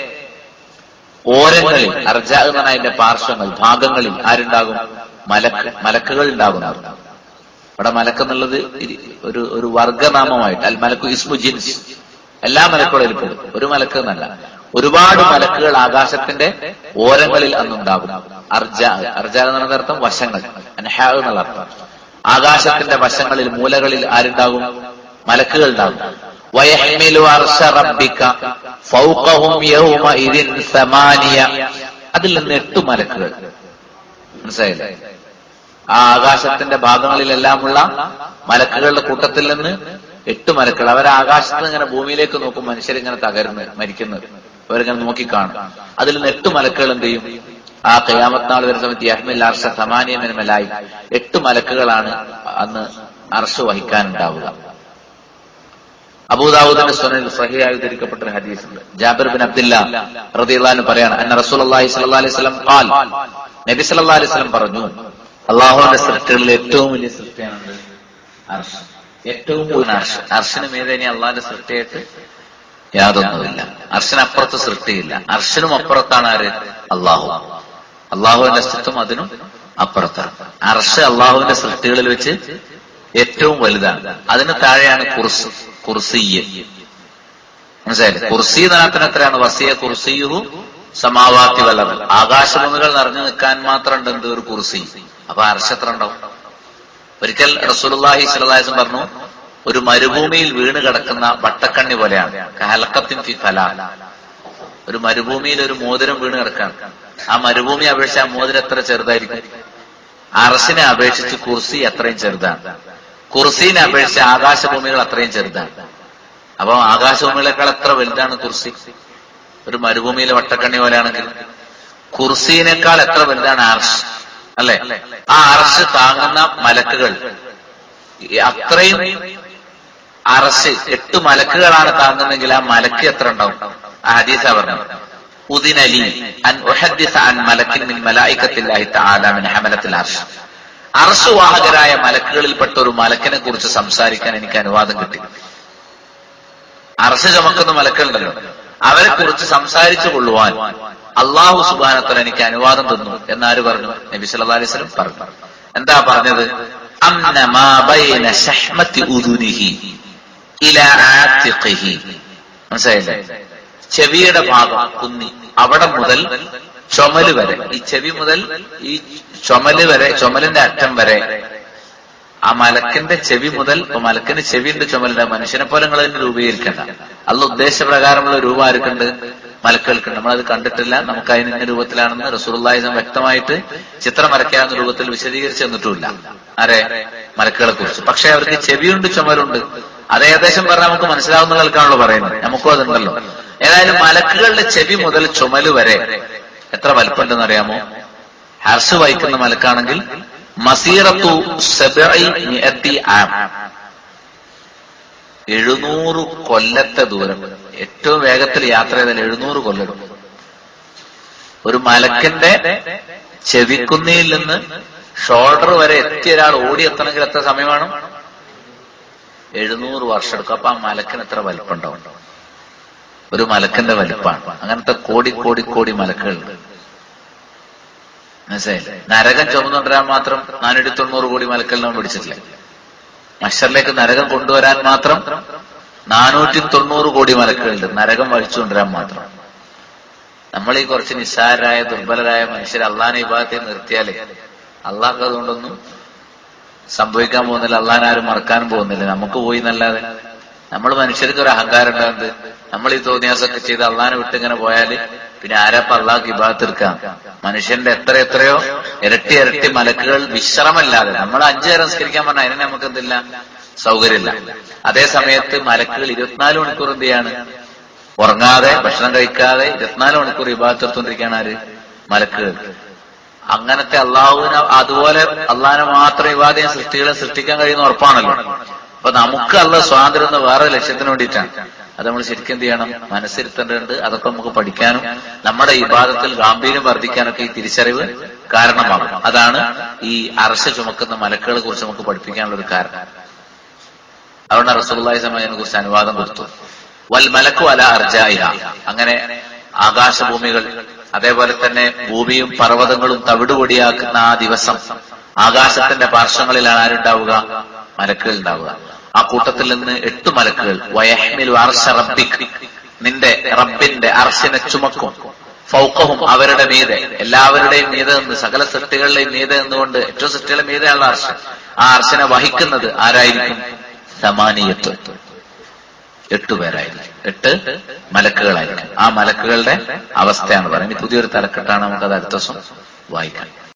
ഓരങ്ങളിൽ അർജ എന്ന് പറഞ്ഞാൽ അതിന്റെ പാർശ്വങ്ങൾ ഭാഗങ്ങളിൽ ആരുണ്ടാകും മലക്ക് മലക്കുകൾ ഉണ്ടാകുന്നവർ ഇവിടെ മലക്ക് എന്നുള്ളത് ഇരി- ഒരു ഒരു വർഗനാമമായിട്ട് അൽ മലക്കു ഇസ്മു ജിൻസ് എല്ലാ മലക്കുകളിലും പെടും ഒരു മലക്ക് എന്നല്ല ഒരുപാട് മലക്കുകൾ ആകാശത്തിന്റെ ഓരങ്ങളിൽ അന്നുണ്ടാകും അർജ അർജ എന്ന് പറയുന്ന അർത്ഥം വശങ്ങൾ അൻഹ എന്നുള്ള അർത്ഥം ആകാശത്തിന്റെ വശങ്ങളിൽ മൂലകളിൽ ആരുണ്ടാകും മലക്കുകൾ ഉണ്ടാകും വയഹ്മിലു അർശ റബ്ബിക ഫൗഖഹും യൗമഇദിൻ സമാനിയ അതിൽ നിന്ന് എട്ട് മലക്കുകൾ മനസ്സിലായില്ലേ ആ ആകാശത്തിന്റെ ഭാഗങ്ങളിലെല്ലാമുള്ള മലക്കുകളുടെ കൂട്ടത്തിൽ നിന്ന് എട്ട് മലക്കുകൾ അവർ ആകാശത്ത് ഇങ്ങനെ ഭൂമിയിലേക്ക് നോക്കും മനുഷ്യരിങ്ങനെ തകർന്ന് മരിക്കുന്നത് അവരിങ്ങനെ നോക്കിക്കാണും അതിൽ നിന്ന് എട്ട് മലക്കുകൾ എന്ത് ചെയ്യും ആ കയാമത്നാൾ വരുന്ന സമയത്ത് യഹ്മിൽ അർഷ സമാനിയമലായി എട്ട് മലക്കുകളാണ് അന്ന് അർഷ വഹിക്കാനുണ്ടാവുക അബൂദാവൂദിന്റെ സുനൽ സഹിയായി ഉദ്ധരിക്കപ്പെട്ട ഒരു ഹദീസുണ്ട് ജാബിർ ബിൻ അബ്ദില്ല റളിയല്ലാഹു പറയാണ് അന്ന റസൂലുള്ളാഹി സ്വല്ലല്ലാഹി അലൈഹി വസല്ലം ഖാൽ നബി സല്ലല്ലാഹു അലൈഹി വസല്ലം പറഞ്ഞു അള്ളാഹുവിന്റെ സൃഷ്ടികളിൽ ഏറ്റവും വലിയ സൃഷ്ടിയാണത് അർഷ് ഏറ്റവും കൂടുതൽ അർഷ് അർഷിന് മീതെ ഇനി അള്ളാഹിന്റെ സൃഷ്ടിയായിട്ട് യാതൊന്നുമില്ല അർഷിനപ്പുറത്ത് സൃഷ്ടിയില്ല അർഷിനും അപ്പുറത്താണ് ആര് അള്ളാഹു അള്ളാഹുവിന്റെ അസ്തിത്വം അതിനും അപ്പുറത്താണ് അർഷ് അള്ളാഹുവിന്റെ സൃഷ്ടികളിൽ വെച്ച് ഏറ്റവും വലുതാണ് അതിന് താഴെയാണ് കുർസ് കുർസിയ്യ് മനസ്സിലായില്ലേ കുർസി നാത്തിന് എത്രയാണ് വസിയ കുർസിയുഹു സമാവാത്തി വല്ലത് ആകാശഭൂമികൾ നിറഞ്ഞു നിൽക്കാൻ മാത്രം ഉണ്ട് എന്ത് ഒരു കുർസി അപ്പൊ അർഷ എത്ര ഉണ്ടാവും ഒരിക്കൽ റസൂലുള്ളാഹി സ്വല്ലല്ലാഹു പറഞ്ഞു ഒരു മരുഭൂമിയിൽ വീണ് കിടക്കുന്ന വട്ടക്കണ്ണി പോലെയാണ് കഹലക്കത്തിൻ ഫി ഫല ഒരു മരുഭൂമിയിൽ ഒരു മോതിരം വീണ് കിടക്കാണ് ആ മരുഭൂമി അപേക്ഷിച്ച് ആ മോതിരം എത്ര ചെറുതായിരിക്കും അറസിനെ അപേക്ഷിച്ച് കുർസി അത്രയും ചെറുതാണ് കുർസീനെ അപേക്ഷിച്ച് ആകാശഭൂമികൾ അത്രയും ചെറുതാണ് അപ്പൊ ആകാശഭൂമികളെക്കാൾ എത്ര വലുതാണ് കുർസി ഒരു മരുഭൂമിയിലെ വട്ടക്കണ്ണി പോലെയാണെങ്കിൽ കുർസീനേക്കാൾ എത്ര വലുതാണ് അർഷ് അല്ലെ ആ അർഷ് താങ്ങുന്ന മലക്കുകൾ ഈ അത്രയും അറശ് എട്ട് മലക്കുകളാണ് താങ്ങുന്നെങ്കിൽ ആ മലക്ക് എത്ര ഉണ്ടാവും ആ ഹദീസ പറഞ്ഞു ഉദിനലി അൻ ഉഹദ്ദിസ അൻ മലക്കിൻ മിൻ മലായിക്കത്തില്ലാഹി തആല മിൻ ഹമലത്തിൽ അർഷ് അർഷ് വാഹകരായ മലക്കുകളിൽപ്പെട്ട ഒരു മലക്കിനെ കുറിച്ച് സംസാരിക്കാൻ എനിക്ക് അനുവാദം കിട്ടി അർഷ ചമക്കുന്ന മലക്കുണ്ടല്ലോ അവരെ കുറിച്ച് സംസാരിച്ചു കൊള്ളുവാൻ അള്ളാഹു സുബാനത്തല എനിക്ക് അനുവാദം തന്നു എന്നാര് പറഞ്ഞു നബി സല്ലല്ലാഹു അലൈഹി വസല്ലം പറഞ്ഞു എന്താ പറഞ്ഞത് അംന മാ ബൈന ശഹ്മത്തി ഉദുനിഹി ഇലാ ആത്തിഖിഹി മനസ്സിലായില്ലേ ചെവിയുടെ ഭാഗം കുന്നി അവിടെ മുതൽ ചുമല് വരെ ഈ ചെവി മുതൽ ഈ ചുമല് വരെ ചുമലിന്റെ അറ്റം വരെ ആ മലക്കിന്റെ ചെവി മുതൽ ഇപ്പൊ മലക്കിന് ചെവിന്റെ ചുമലുണ്ട് മനുഷ്യനെ പോലെ നിങ്ങൾ അതിന് രൂപീകരിക്കണ്ട അല്ല ഉദ്ദേശപ്രകാരമുള്ള രൂപം ആർക്കുണ്ട് മലക്കുകൾക്കുണ്ട് നമ്മളത് കണ്ടിട്ടില്ല നമുക്ക് അതിന് ഇന്ന രൂപത്തിലാണെന്ന് റസൂർലായുസം വ്യക്തമായിട്ട് ചിത്രം വരയ്ക്കാവുന്ന രൂപത്തിൽ വിശദീകരിച്ച് തന്നിട്ടുമില്ല ആരെ മലക്കുകളെ കുറിച്ച് പക്ഷെ അവർക്ക് ചെവിയുണ്ട് ചുമലുണ്ട് അത് ഏകദേശം പറഞ്ഞാൽ നമുക്ക് മനസ്സിലാവുന്ന കേൾക്കാണല്ലോ പറയുന്നത് നമുക്കും അതുണ്ടല്ലോ ഏതായാലും മലക്കുകളുടെ ചെവി മുതൽ ചുമല് വരെ എത്ര വലിപ്പമുണ്ടെന്ന് അറിയാമോ ഹർസ് വഹിക്കുന്ന മലക്കാണെങ്കിൽ മസീറത്തു സബഇ മിഅത്തി ആം എഴുന്നൂറ് കൊല്ലത്തെ ദൂരം ഏറ്റവും വേഗത്തിൽ യാത്ര ചെയ്താൽ എഴുന്നൂറ് കൊല്ലം ഒരു മലക്കിന്റെ ചെവിക്കുന്നിയിൽ നിന്ന് ഷോൾഡർ വരെ എത്തിയ ഒരാൾ ഓടി എത്തണമെങ്കിൽ എത്ര സമയം വേണം എഴുന്നൂറ് വർഷം എടുക്കും അപ്പൊ ആ മലക്കിന് എത്ര വലിപ്പം ഉണ്ടാവും ഒരു മലക്കിന്റെ വലിപ്പാണ് അങ്ങനത്തെ കോടി കോടി കോടി മലക്കുകളുണ്ട് മനസ്സിലായില്ലേ നരകം ചുമന്നുകൊണ്ടുവരാൻ മാത്രം നാനൂറ്റി തൊണ്ണൂറ് കോടി മലക്കലിനെ പിടിച്ചിട്ടില്ല മഷറിലേക്ക് നരകം കൊണ്ടുവരാൻ മാത്രം നാനൂറ്റി തൊണ്ണൂറ് കോടി മലക്കുകളുണ്ട് നരകം വഹിച്ചുകൊണ്ടുവരാൻ മാത്രം നമ്മൾ ഈ കുറച്ച് നിസ്സാരരായ ദുർബലരായ മനുഷ്യർ അള്ളാഹിനെ വിഭാഗത്തിൽ നിർത്തിയാലേ അള്ളാഹ് അതുകൊണ്ടൊന്നും സംഭവിക്കാൻ പോകുന്നില്ല അള്ളാഹിനെ ആരും മറക്കാനും പോകുന്നില്ല നമുക്ക് പോയി എന്നല്ലാതെ നമ്മൾ മനുഷ്യർക്ക് ഒരു അഹങ്കാരം ഉണ്ടാകുന്നത് നമ്മൾ ഈ തോന്നിയാസൊക്കെ ചെയ്ത് അള്ളാഹിനെ വിട്ട് ഇങ്ങനെ പോയാല് പിന്നെ ആരപ്പ അള്ളാഹ് ഇബാത്തെടുക്കാം മനുഷ്യന്റെ എത്ര എത്രയോ ഇരട്ടി ഇരട്ടി മലക്കുകൾ വിശ്രമല്ലാതെ നമ്മൾ അഞ്ചു നേരം സംസ്കരിക്കാൻ പറഞ്ഞാൽ അതിന് നമുക്ക് എന്തില്ല സൗകര്യമില്ല അതേ സമയത്ത് മലക്കുകൾ ഇരുപത്തിനാല് മണിക്കൂർ എന്ത് ചെയ്യാണ് ഉറങ്ങാതെ ഭക്ഷണം കഴിക്കാതെ ഇരുപത്തിനാല് മണിക്കൂർ ഇബാത്തെടുത്തോണ്ടിരിക്കുകയാണ് ആര് മലക്കുകൾ അങ്ങനത്തെ അള്ളാഹുവിനെ അതുപോലെ അള്ളാഹിനെ മാത്രം ഇവാദയും സൃഷ്ടികളെ സൃഷ്ടിക്കാൻ കഴിയുന്ന ഉറപ്പാണല്ലോ അപ്പൊ നമുക്ക് അള്ള സ്വാതന്ത്ര്യം എന്ന വേറെ ലക്ഷ്യത്തിന് വേണ്ടിയിട്ടാണ് അത് നമ്മൾ ശരിക്കും എന്ത് ചെയ്യണം മനസ്സിരുത്തേണ്ടതുണ്ട് അതൊക്കെ നമുക്ക് പഠിക്കാനും നമ്മുടെ ഇബാദത്തിൽ ഗാംഭീര്യം വർദ്ധിക്കാനൊക്കെ ഈ തിരിച്ചറിവ് കാരണമാകും അതാണ് ഈ അർശ ചുമക്കുന്ന മലക്കുകളെ കുറിച്ച് നമുക്ക് പഠിപ്പിക്കാനുള്ള ഒരു കാരണം അതുകൊണ്ട് റസൂള്ളി സമയതിനെ കുറിച്ച് അനുവാദം കൊടുത്തു വൽ മലക്കു അല അർജായിഹ അങ്ങനെ ആകാശഭൂമികൾ അതേപോലെ തന്നെ ഭൂമിയും പർവ്വതങ്ങളും തവിടുപൊടിയാക്കുന്ന ആ ദിവസം ആകാശത്തിന്റെ പാർശ്വങ്ങളിലാണ് ആരുണ്ടാവുക മലക്കുകൾ ഉണ്ടാവുക ആ കൂട്ടത്തിൽ നിന്ന് എട്ട് മലക്കുകൾ വയഹ്മിൽ അർശ റബ്ബിക് നിന്റെ റബ്ബിന്റെ അർശിനെ ചുമക്കും ഫൗക്കഹും അവരുടെ മീതെ എല്ലാവരുടെയും മീതെ നിന്ന് സകല സൃഷ്ടികളുടെയും മീതെ നിന്നുകൊണ്ട് ഏറ്റവും സൃഷ്ടികളുടെ മീതെയുള്ള അർശ ആ അർശനെ വഹിക്കുന്നത് ആരായിരിക്കും സമാനീയത്വം എട്ടുപേരായിരിക്കും എട്ട് മലക്കുകളായിരിക്കും ആ മലക്കുകളുടെ അവസ്ഥയാണ് പറയുന്നത് പുതിയൊരു തലക്കെട്ടാണ് നമുക്കത് അടുത്ത ദിവസം വായിക്കാം